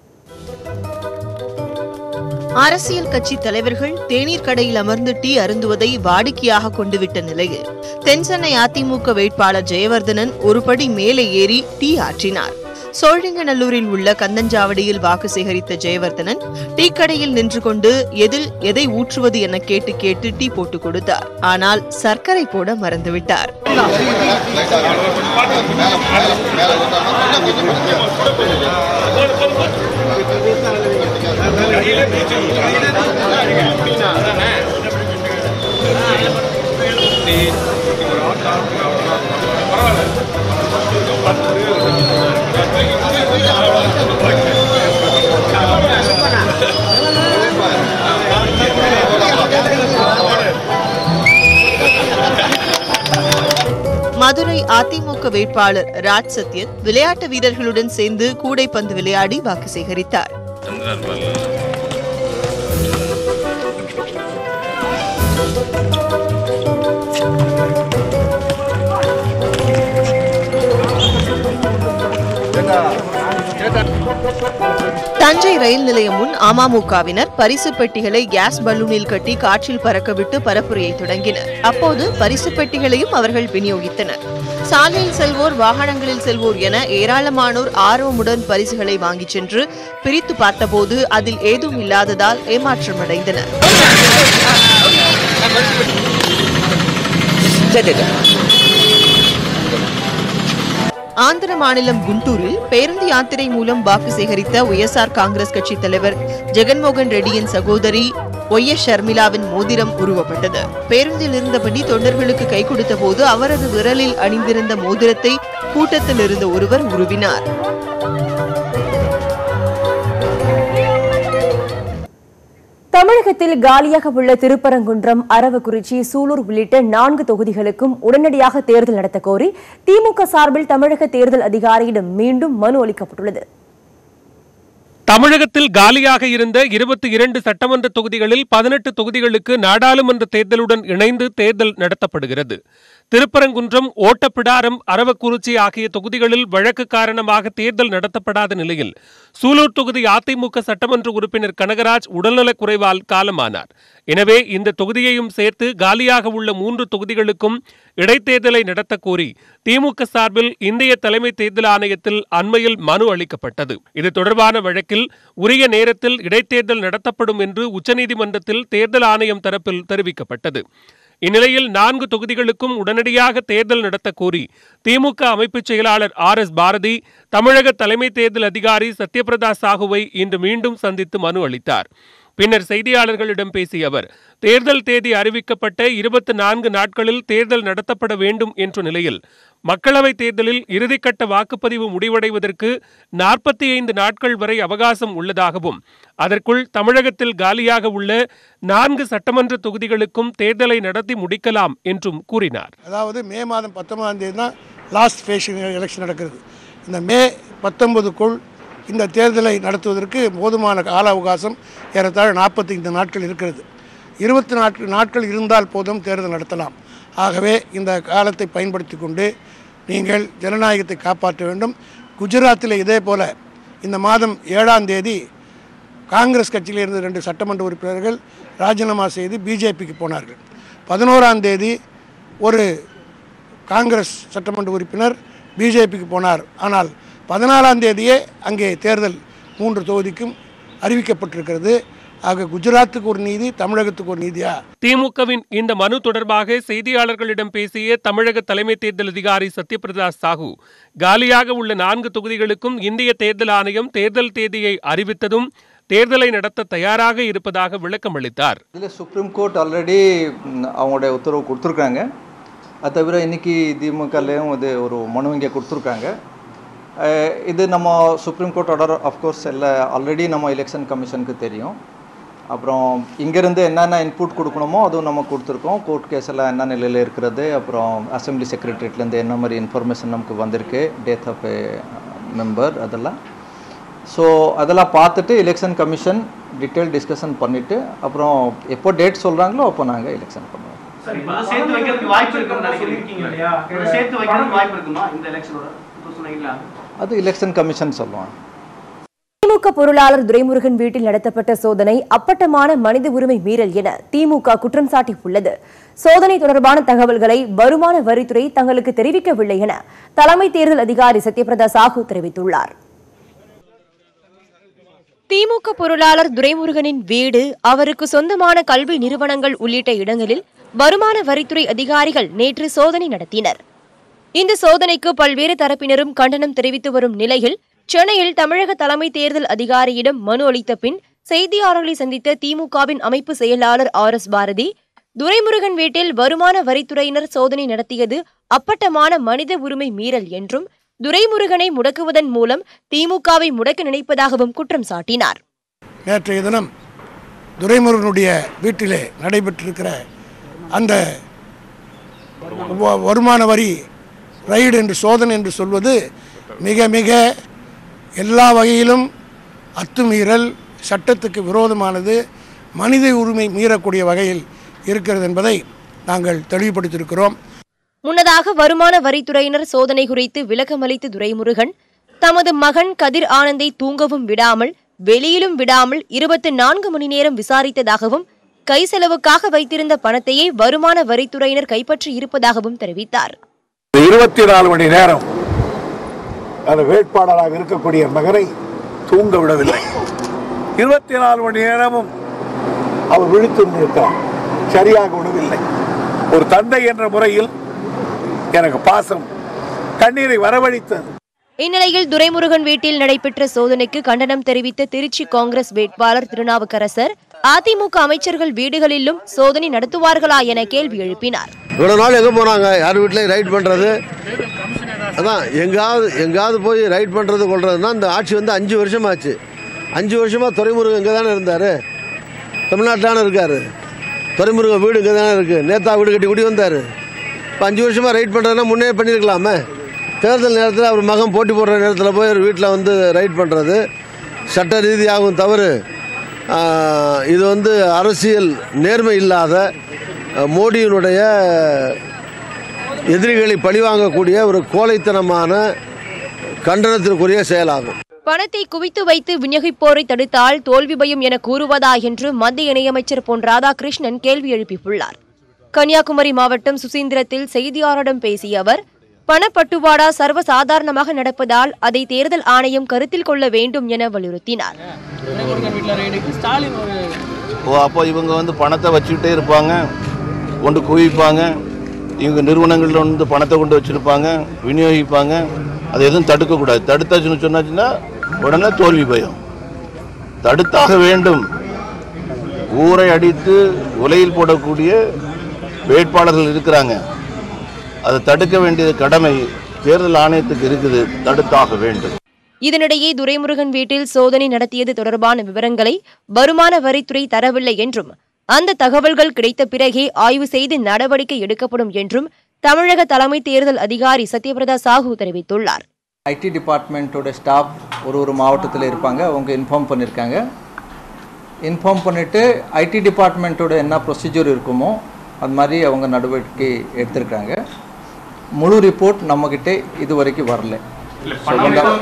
அரசியல் கட்சி தலைவர்கள் தேநீர் கடையில் அமர்ந்து டீ அருந்துவதை வாடிக்கையாக கொண்டுவிட்ட நிலையில் தென்சென்னை அதிமுக வேட்பாளர் ஜெயவர்தனன் ஒருபடி மேலே ஏறி டீ ஆற்றினார் சோழிங்கநல்லூரில் உள்ள கந்தஞ்சாவடியில் வாக்கு சேகரித்த ஜெயவர்தனன் டீ கடையில் நின்று கொண்டு எதில் எதை ஊற்றுவது என கேட்டு கேட்டு டீ போட்டு கொடுத்தார் ஆனால் சர்க்கரை போட மறந்துவிட்டார் மதுரை அதிமுக வேட்பாளர் ராஜ் சத்யன் விளையாட்டு வீரர்களுடன் சேர்ந்து கூடைப்பந்து விளையாடி வாக்கு சேகரித்தார் தஞ்சை ரயில் நிலையம் முன் அமமுகவினர் பரிசு பெட்டிகளை கேஸ் பலூனில் கட்டி காற்றில் பறக்கவிட்டு பரப்புரையை தொடங்கினர் அப்போது பரிசு பெட்டிகளையும் அவர்கள் விநியோகித்தனர் சாலையில் செல்வோர் வாகனங்களில் செல்வோர் என ஏராளமானோர் ஆர்வமுடன் பரிசுகளை வாங்கிச் சென்று பிரித்து பார்த்தபோது அதில் ஏதும் இல்லாததால் ஏமாற்றமடைந்தனர் ஆந்திர மாநிலம் குண்டூரில் பேருந்து யாத்திரை மூலம் வாக்கு சேகரித்த ஒய்எஸ்ஆர் காங்கிரஸ் கட்சி தலைவர் ஜெகன்மோகன் ரெட்டியின் சகோதரி ஒய் எஸ் ஷர்மிளாவின் மோதிரம் உருவப்பட்டது பேருந்தில் இருந்தபடி தொண்டர்களுக்கு கை கொடுத்த போது அவரது விரலில் அணிந்திருந்த மோதிரத்தை கூட்டத்தில் இருந்த ஒருவர் உருவினார் தமிழகத்தில் காலியாக உள்ள திருப்பரங்குன்றம் அரவக்குறிச்சி சூலூர் உள்ளிட்ட நான்கு தொகுதிகளுக்கும் உடனடியாக தேர்தல் நடத்த கோரி திமுக சார்பில் தமிழக தேர்தல் அதிகாரியிடம் மீண்டும் மனு அளிக்கப்பட்டுள்ளது தமிழகத்தில் காலியாக இருந்த இருபத்தி இரண்டு சட்டமன்ற தொகுதிகளில் பதினெட்டு தொகுதிகளுக்கு நாடாளுமன்ற தேர்தலுடன் இணைந்து தேர்தல் நடத்தப்படுகிறது திருப்பரங்குன்றம் ஓட்டப்பிடாரம் அரவக்குறிச்சி ஆகிய தொகுதிகளில் வழக்கு காரணமாக தேர்தல் நடத்தப்படாத நிலையில் சூலூர் தொகுதி அதிமுக சட்டமன்ற உறுப்பினர் கனகராஜ் உடல்நலக் குறைவால் காலமானார் எனவே இந்த தொகுதியையும் சேர்த்து காலியாக உள்ள மூன்று தொகுதிகளுக்கும் இடைத்தேர்தலை நடத்த கோரி திமுக சார்பில் இந்திய தலைமை தேர்தல் ஆணையத்தில் அண்மையில் மனு அளிக்கப்பட்டது இது தொடர்பான வழக்கில் உரிய நேரத்தில் இடைத்தேர்தல் நடத்தப்படும் என்று உச்சநீதிமன்றத்தில் தேர்தல் ஆணையம் தரப்பில் தெரிவிக்கப்பட்டது இந்நிலையில் நான்கு தொகுதிகளுக்கும் உடனடியாக தேர்தல் நடத்த கோரி திமுக அமைப்புச் செயலாளர் ஆர் எஸ் பாரதி தமிழக தலைமை தேர்தல் அதிகாரி சத்யபிரதா சாஹுவை இன்று மீண்டும் சந்தித்து மனு அளித்தார் பின்னர் செய்தியாளர்களிடம் பேசிய அவர் தேர்தல் தேதி அறிவிக்கப்பட்ட இருபத்தி நான்கு நாட்களில் தேர்தல் நடத்தப்பட வேண்டும் என்ற நிலையில் மக்களவைத் தேர்தலில் இறுதிக்கட்ட வாக்குப்பதிவு முடிவடைவதற்கு நாற்பத்தி ஐந்து நாட்கள் வரை அவகாசம் உள்ளதாகவும் அதற்குள் தமிழகத்தில் காலியாக உள்ள நான்கு சட்டமன்ற தொகுதிகளுக்கும் தேர்தலை நடத்தி முடிக்கலாம் என்றும் கூறினார் அதாவது மே மாதம் பத்தொன்பதாம் தேதி தான் லாஸ்ட் ஃபேஸ் எலெக்ஷன் நடக்கிறது இந்த மே பத்தொன்பதுக்குள் இந்த தேர்தலை நடத்துவதற்கு போதுமான கால அவகாசம் ஏறத்தாழ நாற்பத்தைந்து நாட்கள் இருக்கிறது இருபத்தி நாட்கள் நாட்கள் இருந்தால் போதும் தேர்தல் நடத்தலாம் ஆகவே இந்த காலத்தை பயன்படுத்தி கொண்டு நீங்கள் ஜனநாயகத்தை காப்பாற்ற வேண்டும் குஜராத்தில் இதே போல இந்த மாதம் ஏழாம் தேதி காங்கிரஸ் கட்சியில் இருந்த ரெண்டு சட்டமன்ற உறுப்பினர்கள் ராஜினாமா செய்து பிஜேபிக்கு போனார்கள் பதினோராம் தேதி ஒரு காங்கிரஸ் சட்டமன்ற உறுப்பினர் பிஜேபிக்கு போனார் ஆனால் பதினாலாம் தேதியே அங்கே தேர்தல் மூன்று தொகுதிக்கும் அறிவிக்கப்பட்டிருக்கிறது ஆக குஜராத்துக்கு ஒரு நீதி தமிழகத்துக்கு ஒரு நீதியா திமுகவின் இந்த மனு தொடர்பாக செய்தியாளர்களிடம் பேசிய தமிழக தலைமை தேர்தல் அதிகாரி சத்யபிரதா சாஹூ காலியாக உள்ள நான்கு தொகுதிகளுக்கும் இந்திய தேர்தல் ஆணையம் தேர்தல் தேதியை அறிவித்ததும் தேர்தலை நடத்த தயாராக இருப்பதாக விளக்கம் அளித்தார் இதில் சுப்ரீம் கோர்ட் ஆல்ரெடி அவங்களுடைய உத்தரவு கொடுத்துருக்காங்க அது தவிர இன்னைக்கு திமுகலையும் இது ஒரு மனு இங்கே கொடுத்துருக்காங்க அஹ், இது நம்ம சுப்ரீம் கோர்ட் ஆர்டர் அஃப்கோர்ஸ் எல்லா ஆல்ரெடி நம்ம எலெக்ஷன் கமிஷனுக்கு தெரியும் அப்புறம் இங்கேருந்து என்னென்ன இன்புட் கொடுக்கணுமோ அதுவும் நம்ம கொடுத்துருக்கோம் கோர்ட் கேஸ் எல்லாம் என்ன நிலையில் இருக்கிறது அப்புறம் அசம்பிளி செக்ரட்டரியேட்லேருந்து என்ன மாதிரி இன்ஃபர்மேஷன் நமக்கு வந்திருக்கு டேத் ஆஃப் ஏ மெம்பர் அதெல்லாம் ஸோ அதெல்லாம் பார்த்துட்டு எலெக்ஷன் கமிஷன் டீட்டெயில் டிஸ்கஷன் பண்ணிவிட்டு அப்புறம் எப்போ டேட் சொல்கிறாங்களோ அப்போ நாங்கள் எலெக்ஷன் பண்ணுவோம் சரி இப்ப சேர்த்து வைக்கிறதுக்கு வாய்ப்பு இருக்குன்னு நினைக்கிறீங்க இல்லையா இதை சேர்த்து வைக்கிறதுக்கு வாய்ப்பு இருக்குமா இந்த எலெக்ஷனோட இப்போ சொன்னீங்களா அது எலெக்ஷன் கமிஷன் சொல்லுவாங்க திமுக பொருளாளர் துரைமுருகன் வீட்டில் நடத்தப்பட்ட சோதனை அப்பட்டமான மனித உரிமை மீறல் என திமுக குற்றம் சாட்டியுள்ளது சோதனை தொடர்பான தகவல்களை வருமான வரித்துறை தங்களுக்கு தெரிவிக்கவில்லை என தலைமை தேர்தல் அதிகாரி சத்யபிரதா சாஹூ தெரிவித்துள்ளார் திமுக பொருளாளர் துரைமுருகனின் வீடு அவருக்கு சொந்தமான கல்வி நிறுவனங்கள் உள்ளிட்ட இடங்களில் வருமான வரித்துறை அதிகாரிகள் நேற்று சோதனை நடத்தினர் இந்த சோதனைக்கு பல்வேறு தரப்பினரும் கண்டனம் தெரிவித்து வரும் நிலையில் சென்னையில் தமிழக தலைமை தேர்தல் அதிகாரியிடம் மனு அளித்த பின் செய்தியாளர்களை சந்தித்த திமுகவின் அமைப்பு செயலாளர் ஆர் எஸ் பாரதி துரைமுருகன் வீட்டில் வருமான வரித்துறையினர் சோதனை நடத்தியது அப்பட்டமான மனித உரிமை மீறல் என்றும் துரைமுருகனை முடக்குவதன் மூலம் திமுகவை முடக்க நினைப்பதாகவும் குற்றம் சாட்டினார் நேற்றைய தினம் துரைமுருகனுடைய வீட்டிலே நடைபெற்றிருக்கிற அந்த வ- வருமான வரி ரைடு என்று சோதனை என்று சொல்வது மிக மிக எல்லா வகையிலும் அத்துமீறல் சட்டத்துக்கு விரோதமானது மனித உரிமை மீறக்கூடிய வகையில் இருக்கிறது என்பதை நாங்கள் தெளிவுபடுத்தியிருக்கிறோம் முன்னதாக வருமான வரித்துறையினர் சோதனை குறித்து விளக்கமளித்த துரைமுருகன் தமது மகன் கதிர் ஆனந்தை தூங்கவும் விடாமல் வெளியிலும் விடாமல் இருபத்தி நான்கு மணி நேரம் விசாரித்ததாகவும் கை செலவுக்காக வைத்திருந்த பணத்தையே வருமான வரித்துறையினர் கைப்பற்றி இருப்பதாகவும் தெரிவித்தார் இருபத்தி நாலு மணி நேரம் அந்த வேட்பாளராக இருக்கக்கூடிய மகனை தூங்க விடவில்லை இருபத்தி நாலு மணி நேரமும் அவர் விழித்திருந்திருக்கிறார் சரியாக விடவில்லை ஒரு தந்தை என்ற முறையில் எனக்கு பாசம் கண்ணீரை வரவழைத்தது இந்நிலையில் துரைமுருகன் வீட்டில் நடைபெற்ற சோதனைக்கு கண்டனம் தெரிவித்த திருச்சி காங்கிரஸ் வேட்பாளர் திருநாவுக்கரசர் அதிமுக அமைச்சர்கள் வீடுகளிலும் சோதனை நடத்துவார்களா என கேள்வி எழுப்பினார் இவ்வளோ நாள் எங்கே போனாங்க யார் வீட்லையும் ரைட் பண்ணுறது அதான் எங்காவது எங்காவது போய் ரைட் பண்ணுறது கொள்றதுன்னா இந்த ஆட்சி வந்து அஞ்சு வருஷமாச்சு அஞ்சு வருஷமாக துறைமுருகன் இங்கே தானே இருந்தார் தமிழ்நாட்டில் தானே இருக்கார் துறைமுருகன் வீடு இங்கே தானே இருக்குது நேத்தா வீடு கட்டி குடி வந்தார் இப்போ அஞ்சு வருஷமாக ரைட் பண்ணுறதுனா முன்னே பண்ணியிருக்கலாமே தேர்தல் நேரத்தில் அவர் மகன் போட்டி போடுற நேரத்தில் போய் ஒரு வீட்டில் வந்து ரைட் பண்ணுறது சட்ட ரீதியாகவும் தவறு ஆஹ், இது வந்து அரசியல் நேர்மை இல்லாத அஹ், மோடியினுடைய எதிரிகளை பழிவாங்கக்கூடிய ஒரு கோழைத்தனமான கண்டனத்திற்குரிய செயலாகும் பணத்தை குவித்து வைத்து விநியோகிப்போரை தடுத்தால் தோல்வி பயம் என கூறுவதா என்று மத்திய இணையமைச்சர் பொன் ராதாகிருஷ்ணன் கேள்வி எழுப்பியுள்ளார் கன்னியாகுமரி மாவட்டம் சுசீந்திரத்தில் செய்தியாளரிடம் பேசிய அவர் பணப்பட்டுவாடா சர்வசாதாரணமாக நடப்பதால் அதை தேர்தல் ஆணையம் கருத்தில் கொள்ள வேண்டும் என வலியுறுத்தினார் ஸ்டாலின் ஒரு ஓ அப்போ இவங்க வந்து பணத்தை வச்சுக்கிட்டே இருப்பாங்க கொண்டு குவிப்பாங்க இவங்க நிறுவனங்களில் வந்து பணத்தை கொண்டு வச்சுருப்பாங்க விநியோகிப்பாங்க அதை எதுவும் தடுக்கக்கூடாது தடுத்தாச்சுன்னு சொன்னாச்சுன்னா உடனே தோல்வி பயம் தடுத்தாக வேண்டும் ஊரை அடித்து உலையில் போடக்கூடிய வேட்பாளர்கள் இருக்கிறாங்க அதை தடுக்க வேண்டியது கடமை தேர்தல் ஆணையத்துக்கு இருக்குது தடுத்தாக வேண்டும் இதனிடையே துரைமுருகன் வீட்டில் சோதனை நடத்தியது தொடர்பான விவரங்களை வருமான வரித்துறை தரவில்லை என்றும் அந்த தகவல்கள் கிடைத்த பிறகே ஆய்வு செய்து நடவடிக்கை எடுக்கப்படும் என்றும் தமிழக தலைமை தேர்தல் அதிகாரி சத்யபிரதா சாஹூ தெரிவித்துள்ளார் ஐடி டிபார்ட்மெண்ட்டோட ஸ்டாஃப் ஒரு ஒரு மாவட்டத்தில் இருப்பாங்க அவங்க இன்ஃபார்ம் பண்ணியிருக்காங்க இன்ஃபார்ம் பண்ணிவிட்டு ஐடி டிபார்ட்மெண்ட்டோட என்ன ப்ரொசீஜர் இருக்குமோ அது மாதிரி அவங்க நடவடிக்கை எடுத்திருக்காங்க முழு ரிப்போர்ட் நம்மக்கிட்ட இது வரைக்கும் வரல So,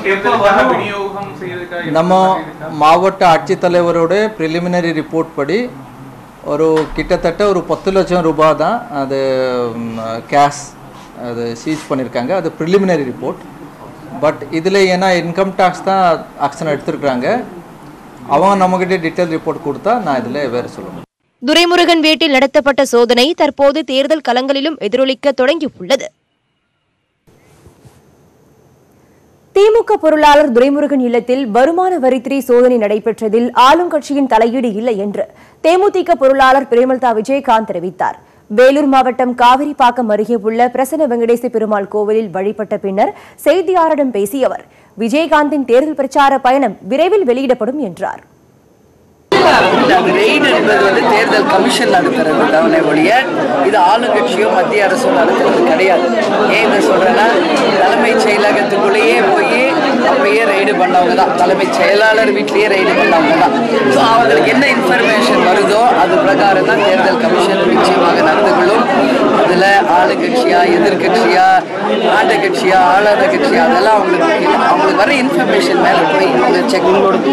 நம்ம- நம்ம மாவட்ட ஆட்சித்தலைவரோட ப்ரிலிமினரி ரிப்போர்ட் படி ஒரு கிட்டத்தட்ட ஒரு பத்து லட்சம் ரூபாய் தான் அது கேஷ் அது சீஸ் பண்ணியிருக்காங்க அது ப்ரிலிமினரி ரிப்போர்ட் பட் இதில் ஏன்னா இன்கம் டேக்ஸ் தான் ஆக்ஷன் எடுத்திருக்கிறாங்க அவங்க நம்மக்கிட்ட டீட்டெயில் ரிப்போர்ட் கொடுத்தா நான் இதில் வேறு சொல்லுவேன் துரைமுருகன் வீட்டில் நடத்தப்பட்ட சோதனை தற்போது தேர்தல் களங்களிலும் எதிரொலிக்க தொடங்கியுள்ளது திமுக பொருளாளர் துரைமுருகன் இல்லத்தில் வருமான வரித்துறை சோதனை நடைபெற்றதில் ஆளுங்கட்சியின் தலையீடு இல்லை என்று தேமுதிக பொருளாளர் பிரேமலதா விஜயகாந்த் தெரிவித்தார் வேலூர் மாவட்டம் காவிரிப்பாக்கம் அருகே உள்ள பிரசன்ன வெங்கடேச பெருமாள் கோவிலில் வழிபட்ட பின்னர் செய்தியாளரிடம் பேசிய அவர் விஜயகாந்தின் தேர்தல் பிரச்சார பயணம் விரைவில் வெளியிடப்படும் என்றார் அந்த ரெய்டு என்பது வந்து தேர்தல் கமிஷன் நடத்துறது தவணை ஒழிய இது ஆளுங்கட்சியோ மத்திய அரசோ நடத்துறது கிடையாது ஏன் இதை சொல்றேன்னா தலைமைச் செயலகத்துக்குள்ளேயே போய் அப்பயே ரெய்டு பண்ணவங்க தான் தலைமைச் செயலாளர் வீட்லயே ரெய்டு பண்ணவங்க தான் ஸோ அவங்களுக்கு என்ன இன்ஃபர்மேஷன் வருதோ அது பிரகாரம் தான் தேர்தல் கமிஷன் நிச்சயமாக நடந்து கொள்ளும் அதில் ஆளுங்கட்சியா எதிர்கட்சியா ஆண்ட கட்சியா ஆளாத கட்சியா அதெல்லாம் அவங்களுக்கு அவங்களுக்கு வர இன்ஃபர்மேஷன் மேலே போய் அவங்க செக்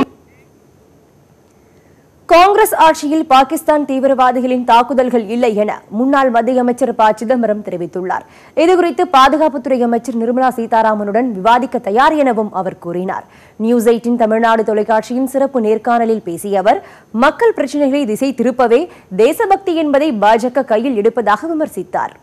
காங்கிரஸ் ஆட்சியில் பாகிஸ்தான் தீவிரவாதிகளின் தாக்குதல்கள் இல்லை என முன்னாள் மத்திய அமைச்சர் ப சிதம்பரம் தெரிவித்துள்ளார் இதுகுறித்து பாதுகாப்புத்துறை அமைச்சர் நிர்மலா சீதாராமனுடன் விவாதிக்க தயார் எனவும் அவர் கூறினார் நியூஸ் எயிட்டின் தமிழ்நாடு தொலைக்காட்சியின் சிறப்பு நேர்காணலில் பேசிய அவர் மக்கள் பிரச்சினைகளை திசை திருப்பவே தேசபக்தி என்பதை பாஜக கையில் எடுப்பதாக விமர்சித்தார்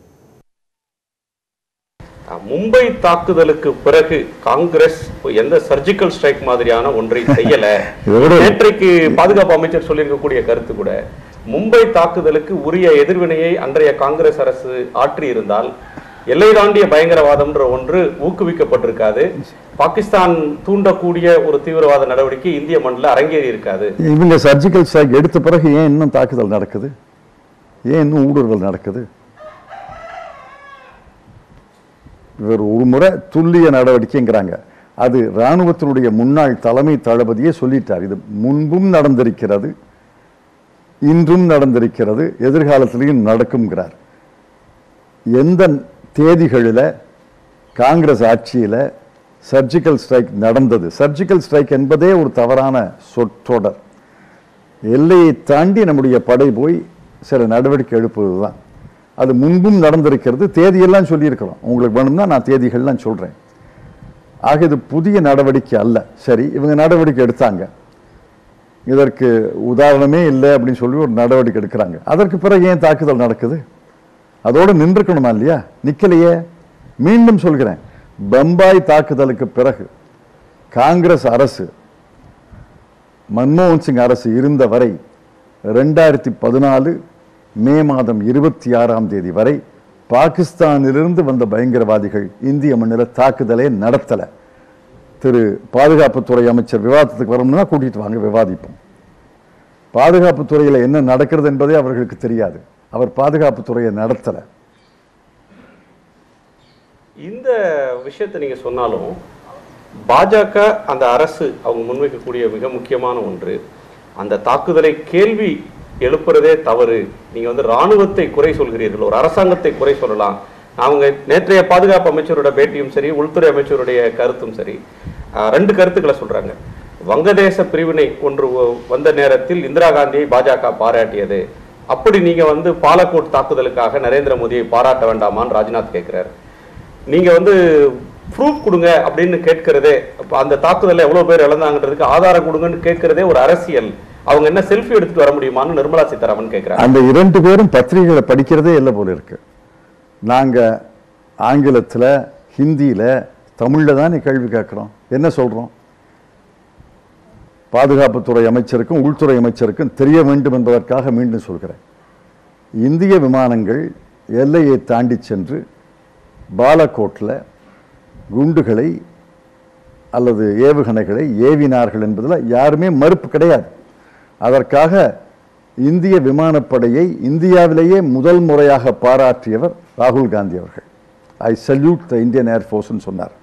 மும்பை தாக்குதலுக்கு பிறகு காங்கிரஸ் எந்த சர்ஜிக்கல் ஸ்ட்ரைக் மாதிரியான ஒன்றை செய்யல நேற்றைக்கு பாதுகாப்பு அமைச்சர் சொல்லியிருக்கக்கூடிய கருத்து கூட மும்பை தாக்குதலுக்கு உரிய எதிர்வினையை அன்றைய காங்கிரஸ் அரசு ஆற்றி இருந்தால் எல்லை தாண்டிய பயங்கரவாதம்ன்ற ஒன்று ஊக்குவிக்கப்பட்டிருக்காது பாகிஸ்தான் தூண்டக்கூடிய ஒரு தீவிரவாத நடவடிக்கை இந்திய மண்ணில் அரங்கேறி இருக்காது இவங்க சர்ஜிக்கல் ஸ்ட்ரைக் எடுத்த பிறகு ஏன் இன்னும் தாக்குதல் நடக்குது ஏன் இன்னும் ஊடுருவல் நடக்குது இவர் ஒரு முறை துல்லிய நடவடிக்கைங்கிறாங்க அது இராணுவத்தினுடைய முன்னாள் தலைமை தளபதியே சொல்லிட்டார் இது முன்பும் நடந்திருக்கிறது இன்றும் நடந்திருக்கிறது எதிர்காலத்திலையும் நடக்கும்ங்கிறார் எந்த தேதிகளில் காங்கிரஸ் ஆட்சியில் சர்ஜிக்கல் ஸ்ட்ரைக் நடந்தது சர்ஜிக்கல் ஸ்ட்ரைக் என்பதே ஒரு தவறான சொற்றொடர் எல்லையை தாண்டி நம்முடைய படை போய் சில நடவடிக்கை எடுப்பது தான் அது முன்பும் நடந்திருக்கிறது தேதியெல்லாம் சொல்லியிருக்கிறோம் உங்களுக்கு வேணும்னா நான் தேதிகள்லாம் சொல்கிறேன் ஆக இது புதிய நடவடிக்கை அல்ல சரி இவங்க நடவடிக்கை எடுத்தாங்க இதற்கு உதாரணமே இல்லை அப்படின்னு சொல்லி ஒரு நடவடிக்கை எடுக்கிறாங்க அதற்கு பிறகு ஏன் தாக்குதல் நடக்குது அதோடு நின்றுக்கணுமா இல்லையா நிக்கலையே மீண்டும் சொல்கிறேன் பம்பாய் தாக்குதலுக்கு பிறகு காங்கிரஸ் அரசு மன்மோகன் சிங் அரசு இருந்த வரை ரெண்டாயிரத்தி பதினாலு மே மாதம் இருபத்தி ஆறாம் தேதி வரை பாகிஸ்தானிலிருந்து வந்த பயங்கரவாதிகள் இந்திய மண்ணில் தாக்குதலே நடத்தலை திரு பாதுகாப்புத்துறை அமைச்சர் விவாதத்துக்கு வரணும்னா கூட்டிட்டு வாங்க விவாதிப்போம் பாதுகாப்புத்துறையில் என்ன நடக்கிறது என்பதே அவர்களுக்கு தெரியாது அவர் பாதுகாப்புத்துறையை நடத்தலை இந்த விஷயத்தை நீங்க சொன்னாலும் பாஜக அந்த அரசு அவங்க முன்வைக்கக்கூடிய மிக முக்கியமான ஒன்று அந்த தாக்குதலை கேள்வி எழுப்புறதே தவறு நீங்க வந்து ராணுவத்தை குறை சொல்கிறீர்கள் ஒரு அரசாங்கத்தை குறை சொல்லலாம் அவங்க நேற்றைய பாதுகாப்பு அமைச்சரோட பேட்டியும் சரி உள்துறை அமைச்சருடைய கருத்தும் சரி ஆஹ், ரெண்டு கருத்துக்களை சொல்றாங்க வங்கதேச பிரிவினை ஒன்று வ- வந்த நேரத்தில் இந்திரா காந்தியை பாஜக பாராட்டியது அப்படி நீங்க வந்து பாலக்கோட் தாக்குதலுக்காக நரேந்திர மோடியை பாராட்ட வேண்டாமான்னு ராஜ்நாத் கேட்கிறார் நீங்க வந்து ப்ரூஃப் கொடுங்க அப்படின்னு கேட்கிறதே அப்ப அந்த தாக்குதல்ல எவ்வளவு பேர் இழந்தாங்கன்றதுக்கு ஆதாரம் கொடுங்கன்னு கேட்கிறதே ஒரு அரசியல் அவங்க என்ன செல்ஃபி எடுத்துட்டு வர முடியுமான்னு நிர்மலா சீதாராமன் கேட்கிறாங்க அந்த இரண்டு பேரும் பத்திரிகைகளை படிக்கிறதே இல்லை போல இருக்கு நாங்க ஆங்கிலத்துல ஹிந்தியில தமிழ்ல தானே கேள்வி கேட்கிறோம் என்ன சொல்றோம் பாதுகாப்புத்துறை அமைச்சருக்கும் உள்துறை அமைச்சருக்கும் தெரிய வேண்டும் என்பதற்காக மீண்டும் சொல்கிறேன் இந்திய விமானங்கள் எல்லையை தாண்டி சென்று பாலக்கோட்டில் குண்டுகளை அல்லது ஏவுகணைகளை ஏவினார்கள் என்பதில் யாருமே மறுப்பு கிடையாது அதற்காக இந்திய விமானப்படையை இந்தியாவிலேயே முதல் முறையாக பாராட்டியவர் ராகுல் காந்தி அவர்கள் ஐ சல்யூட் த இந்தியன் ஏர்ஃபோர்ஸ்னு சொன்னார்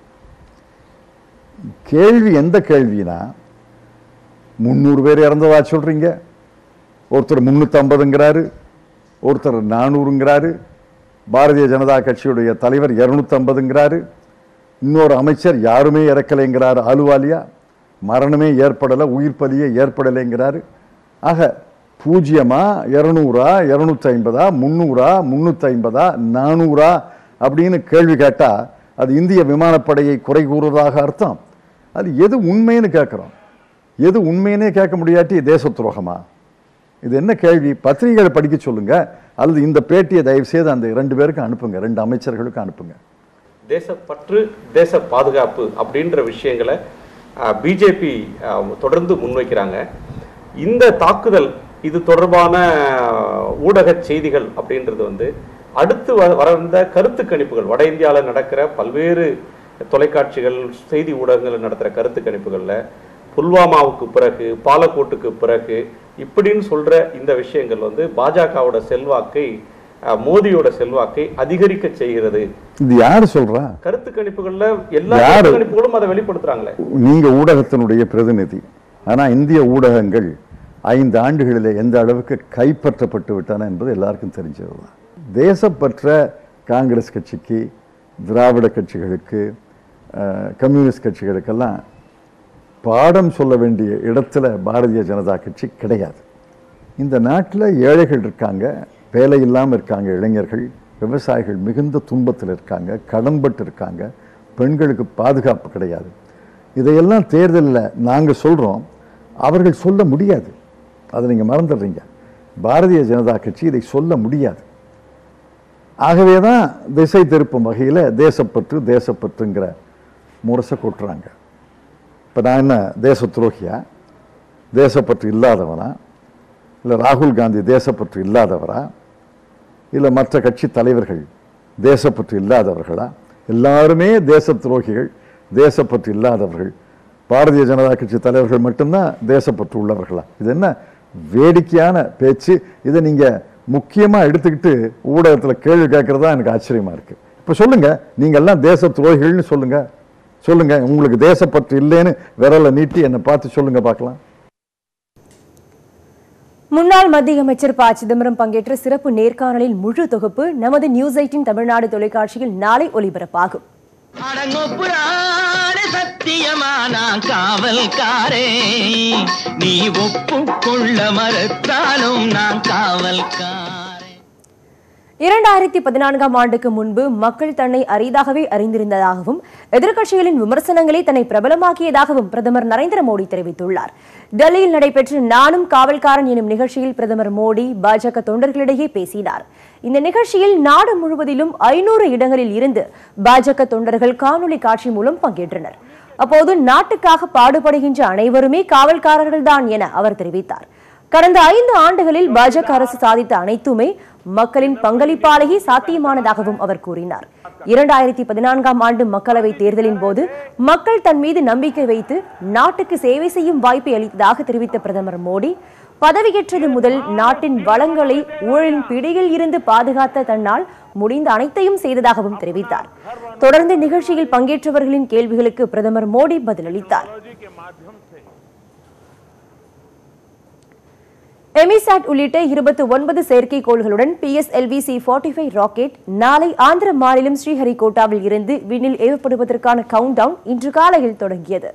கேள்வி எந்த கேள்வினா முந்நூறு பேர் இறந்ததா சொல்றீங்க ஒருத்தர் முந்நூற்றம்பதுங்கிறாரு ஒருத்தர் நானூறுங்கிறாரு பாரதிய ஜனதா கட்சியுடைய தலைவர் இரநூத்தம்பதுங்கிறாரு இன்னொரு அமைச்சர் யாருமே இறக்கலைங்கிறாரு ஆலுவாலியா மரணமே ஏற்படலை உயிர் பலியே ஏற்படலைங்கிறாரு ஆக பூஜ்ஜியமா இரநூறா இரநூத்தி ஐம்பதா முந்நூறா முந்நூற்றி ஐம்பதா நானூறா அப்படின்னு கேள்வி கேட்டால் அது இந்திய விமானப்படையை குறை கூறுவதாக அர்த்தம் அது எது உண்மைன்னு கேட்குறோம் எது உண்மைன்னே கேட்க முடியாட்டி தேச துரோகமா இது என்ன கேள்வி பத்திரிகைகளை படிக்க சொல்லுங்க அல்லது இந்த பேட்டியை தயவு செய்து அந்த ரெண்டு பேருக்கும் அனுப்புங்க ரெண்டு அமைச்சர்களுக்கும் அனுப்புங்க தேசப்பற்று தேச பாதுகாப்பு அப்படின்ற விஷயங்களை பிஜேபி தொடர்ந்து முன்வைக்கிறாங்க இந்த தாக்குதல் இது தொடர்பான ஊடக செய்திகள் அப்படின்றது வந்து அடுத்து வ- வளர்ந்த கருத்து கணிப்புகள் வட இந்தியாவில் நடக்கிற பல்வேறு தொலைக்காட்சிகள் செய்தி ஊடகங்கள் நடத்துகிற கருத்து கணிப்புகளில் புல்வாமாவுக்கு பிறகு பாலக்கோட்டுக்கு பிறகு இப்படின்னு சொல்ற இந்த விஷயங்கள் வந்து பாஜகவோட செல்வாக்கை அஹ், மோடியோட செல்வாக்கை அதிகரிக்க செய்கிறது இது யாரு சொல்றா கருத்து கணிப்புகள்ல எல்லா யாரு? கருத்து கணிப்புகளும் அதை வெளிப்படுத்துறாங்களே நீங்க ஊடகத்தினுடைய பிரதிநிதி ஆனா இந்திய ஊடகங்கள் ஐந்து ஆண்டுகளிலே எந்த அளவுக்கு கைப்பற்றப்பட்டு விட்டன என்பது எல்லாருக்கும் தெரிஞ்சதுதான் தேசப்பற்ற காங்கிரஸ் கட்சிக்கு திராவிட கட்சிகளுக்கு அஹ், கம்யூனிஸ்ட் கட்சிகளுக்கெல்லாம் பாடம் சொல்ல வேண்டிய இடத்துல பாரதிய ஜனதா கட்சி கிடையாது இந்த நாட்டில் ஏழைகள் இருக்காங்க வேலை இல்லாமல் இருக்காங்க இளைஞர்கள் விவசாயிகள் மிகுந்த துன்பத்தில் இருக்காங்க கடன்பட்டு இருக்காங்க பெண்களுக்கு பாதுகாப்பு கிடையாது இதையெல்லாம் தேர்தலில் நாங்கள் சொல்கிறோம் அவர்கள் சொல்ல முடியாது அதை நீங்கள் மறந்துடுறீங்க பாரதிய ஜனதா கட்சி இதை சொல்ல முடியாது ஆகவே தான் திசை திருப்பும் வகையில் தேசப்பற்று தேசப்பற்றுங்கிற முரசை கொட்டுறாங்க இப்போ நான் என்ன தேச துரோகியா தேசப்பற்று இல்லாதவனா இல்லை ராகுல் காந்தி தேசப்பற்று இல்லாதவரா இல்லை மற்ற கட்சி தலைவர்கள் தேசப்பற்று இல்லாதவர்களா எல்லாருமே தேச துரோகிகள் தேசப்பற்று இல்லாதவர்கள் பாரதிய ஜனதா கட்சி தலைவர்கள் மட்டும்தான் தேசப்பற்று உள்ளவர்களா இது என்ன வேடிக்கையான பேச்சு இதை நீங்கள் முக்கியமாக எடுத்துக்கிட்டு ஊடகத்தில் கேள்வி கேட்குறதா எனக்கு ஆச்சரியமா இருக்கு இப்போ சொல்லுங்க நீங்க எல்லாம் தேச துரோகிகள்னு சொல்லுங்க சொல்லுங்க உங்களுக்கு தேசப்பற்று இல்லைன்னு விரலை நீட்டி என்னை பார்த்து சொல்லுங்க பார்க்கலாம் முன்னாள் மத்திய அமைச்சர் ப சிதம்பரம் பங்கேற்ற சிறப்பு நேர்காணலில் முழு தொகுப்பு நமது நியூஸ் எயிட்டின் தமிழ்நாடு தொலைக்காட்சியில் நாளை ஒலிபரப்பாகும் அடங்கொப்புறான சத்தியமானா காவல்காரே நீ ஒப்புக்கொள்ள மறுத்தாலும் நான் காவல்காரே இரண்டாயிரத்தி பதினான்காம் ஆண்டுக்கு முன்பு மக்கள் தன்னை அரிதாகவே அறிந்திருந்ததாகவும் எதிர்க்கட்சிகளின் விமர்சனங்களே தன்னை பிரபலமாக்கியதாகவும் பிரதமர் நரேந்திர மோடி தெரிவித்துள்ளார் டெல்லியில் நடைபெற்ற நானும் காவல்காரன் எனும் நிகழ்ச்சியில் பிரதமர் மோடி பாஜக தொண்டர்களிடையே பேசினார் இந்த நிகழ்ச்சியில் நாடு முழுவதிலும் ஐநூறு இடங்களில் இருந்து பாஜக தொண்டர்கள் காணொலி காட்சி மூலம் பங்கேற்றனர் அப்போது நாட்டுக்காக பாடுபடுகின்ற அனைவருமே காவல்காரர்கள்தான் என அவர் தெரிவித்தார் கடந்த ஐந்து ஆண்டுகளில் பாஜக அரசு சாதித்த அனைத்துமே மக்களின் பங்களிப்பாலேயே சாத்தியமானதாகவும் அவர் கூறினார் இரண்டாயிரத்தி பதினான்காம் ஆண்டு மக்களவை தேர்தலின் போது மக்கள் தன் மீது நம்பிக்கை வைத்து நாட்டுக்கு சேவை செய்யும் வாய்ப்பை அளித்ததாக தெரிவித்த பிரதமர் மோடி பதவியேற்றது முதல் நாட்டின் வளங்களை ஊழலின் பிடியில் இருந்து பாதுகாத்த தன்னால் முடிந்த அனைத்தையும் செய்ததாகவும் தெரிவித்தார் தொடர்ந்து நிகழ்ச்சியில் பங்கேற்றவர்களின் கேள்விகளுக்கு பிரதமர் மோடி பதிலளித்தார் எமிசாட் உள்ளிட்ட இருபத்தி ஒன்பது செயற்கைக்கோள்களுடன் PSLV C forty five rocket நாளை ஆந்திர மாநிலம் ஸ்ரீஹரிகோட்டாவில் இருந்து விண்ணில் ஏவப்படுவதற்கான கவுண்ட் டவுன் இன்று காலையில் தொடங்கியது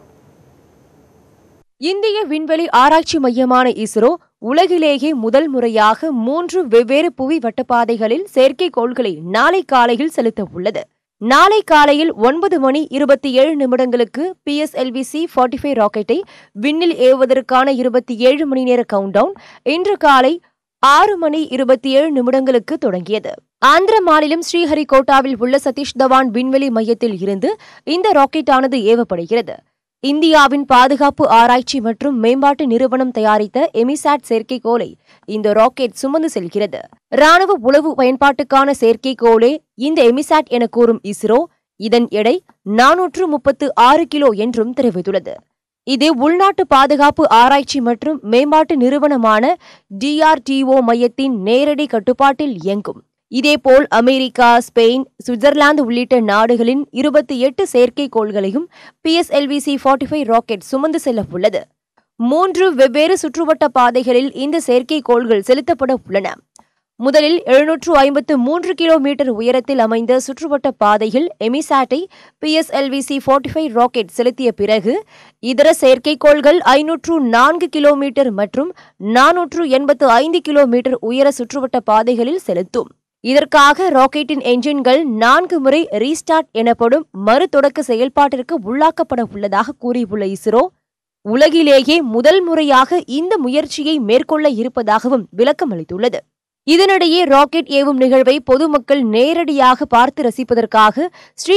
இந்திய விண்வெளி ஆராய்ச்சி மையமான இஸ்ரோ உலகிலேயே முதல் முறையாக மூன்று வெவ்வேறு புவி வட்டப்பாதைகளில் செயற்கைக்கோள்களை நாளை காலையில் செலுத்த உள்ளது நாளை காலையில் ஒன்பது மணி இருபத்தி ஏழு நிமிடங்களுக்கு பிஎஸ்எல்வி சி ஃபார்ட்டி ஃபைவ் ராக்கெட்டை விண்ணில் ஏவுவதற்கான இருபத்தி ஏழு மணி நேர கவுண்டவுன் இன்று காலை ஆறு மணி இருபத்தி ஏழு நிமிடங்களுக்கு தொடங்கியது ஆந்திர மாநிலம் ஸ்ரீஹரிகோட்டாவில் உள்ள சதீஷ் தவான் விண்வெளி மையத்தில் இருந்து இந்த ராக்கெட்டானது ஏவப்படுகிறது இந்தியாவின் பாதுகாப்பு ஆராய்ச்சி மற்றும் மேம்பாட்டு நிறுவனம் தயாரித்த எமிசாட் செயற்கைக்கோளை இந்த ராக்கெட் சுமந்து செல்கிறது ராணுவ உளவு பயன்பாட்டுக்கான செயற்கைக்கோளே இந்த எமிசாட் என கூறும் இஸ்ரோ இதன் எடை நானூற்று முப்பத்து ஆறு கிலோ என்றும் தெரிவித்துள்ளது இது உள்நாட்டு பாதுகாப்பு ஆராய்ச்சி மற்றும் மேம்பாட்டு நிறுவனமான டிஆர்டிஓ மையத்தின் நேரடி கட்டுப்பாட்டில் இயங்கும் இதேபோல் அமெரிக்கா ஸ்பெயின் சுவிட்சர்லாந்து உள்ளிட்ட நாடுகளின் இருபத்தி எட்டு செயற்கைக்கோள்களையும் PSLV C forty five rocket சுமந்து செல்ல உள்ளது மூன்று வெவ்வேறு சுற்றுவட்ட பாதைகளில் இந்த செயற்கைக்கோள்கள் செலுத்தப்பட உள்ளன முதலில் எழுநூற்று ஐம்பத்து மூன்று கிலோமீட்டர் உயரத்தில் அமைந்த சுற்றுவட்ட பாதையில் எமிசாட்டை PSLV C forty five rocket செலுத்திய பிறகு இதர செயற்கைக்கோள்கள் ஐநூற்று நான்கு கிலோமீட்டர் மற்றும் நானூற்று எண்பத்து ஐந்து கிலோமீட்டர் உயர சுற்றுவட்ட பாதைகளில் செலுத்தும் இதற்காக ராக்கெட்டின் என்ஜின்கள் நான்கு முறை ரீஸ்டார்ட் எனப்படும் மறுதொடக்க செயல்பாட்டிற்கு உள்ளாக்கப்பட உள்ளதாக கூறியுள்ள இஸ்ரோ உலகிலேயே முதல் முறையாக இந்த முயற்சியை மேற்கொள்ள இருப்பதாகவும் விளக்கம் அளித்துள்ளது இதனிடையே ராக்கெட் ஏவும் நிகழ்வை பொதுமக்கள் நேரடியாக பார்த்து ரசிப்பதற்காக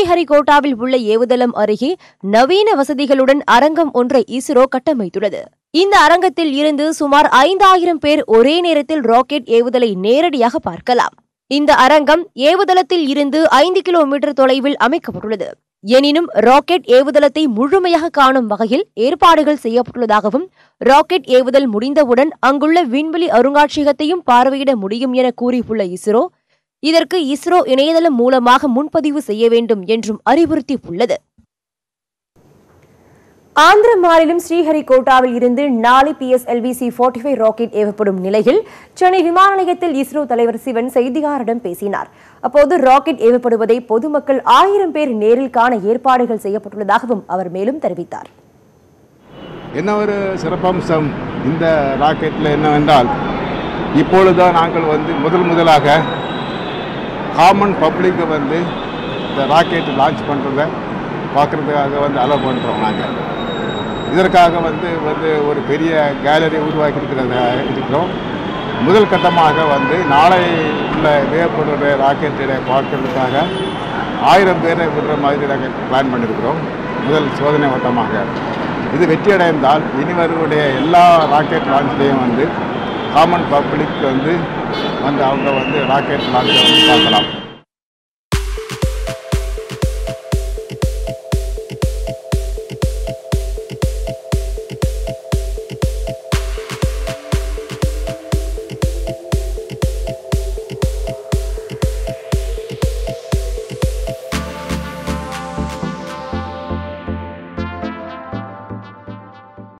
ஸ்ரீஹரிகோட்டாவில் உள்ள ஏவுதளம் அருகே நவீன வசதிகளுடன் அரங்கம் ஒன்றை இஸ்ரோ கட்டமைத்துள்ளது இந்த அரங்கத்தில் இருந்து சுமார் ஐந்தாயிரம் பேர் ஒரே நேரத்தில் ராக்கெட் ஏவுதலை நேரடியாக பார்க்கலாம் இந்த அரங்கம் ஏவுதளத்தில் இருந்து ஐந்து கிலோமீட்டர் தொலைவில் அமைக்கப்பட்டுள்ளது எனினும் ராக்கெட் ஏவுதளத்தை முழுமையாக காணும் வகையில் ஏற்பாடுகள் செய்யப்பட்டுள்ளதாகவும் ராக்கெட் ஏவுதல் முடிந்தவுடன் அங்குள்ள விண்வெளி அருங்காட்சியகத்தையும் பார்வையிட முடியும் என கூறியுள்ள இஸ்ரோ இதற்கு இஸ்ரோ இணையதளம் மூலமாக முன்பதிவு செய்ய வேண்டும் என்றும் அறிவுறுத்தியுள்ளது ஆந்திர மாநிலம் ஸ்ரீஹரிகோட்டாவில் இருந்து நாளை பிஎஸ்எல்விசி ஃபார்ட்டி ஃபைவ் ராக்கெட் ஏவப்படும் நிலையில் சென்னை விமான நிலையத்தில் இஸ்ரோ தலைவர் சிவன் செய்தியாளரிடம் பேசினார் அப்போது ராக்கெட் ஏவப்படுவதை பொதுமக்கள் ஆயிரம் பேர் நேரில் காண ஏற்பாடுகள் செய்யப்பட்டுள்ளதாகவும் அவர் மேலும் தெரிவித்தார் என்ன ஒரு சிறப்பம்சம் இந்த ராக்கெட்டில் என்னவென்றால் இப்பொழுதுதான் நாங்கள் வந்து முதல் முதலாக காமன் பப்ளிக்கை வந்து இந்த ராக்கெட் லான்ச் பண்ணுறத பார்க்குறதுக்காக வந்து அலோவ் பண்ணுறோம் நாங்கள் இதற்காக வந்து வந்து ஒரு பெரிய கேலரி உருவாக்கி இருக்கிறத இருக்கிறோம் முதல் கட்டமாக வந்து நாளை உள்ள வேகப்படுற ராக்கெட்டை பார்க்கறதுக்காக ஆயிரம் பேரை விடுற மாதிரி நாங்கள் பிளான் பண்ணியிருக்கிறோம் முதல் சோதனை ஓட்டமாக இது வெற்றியடைந்தால் இனி வரக்கூடிய எல்லா ராக்கெட் லான்ச்லேயும் வந்து காமன் பப்ளிக் வந்து வந்து அவங்க வந்து ராக்கெட் லான்ச்சை வந்து பார்க்கலாம்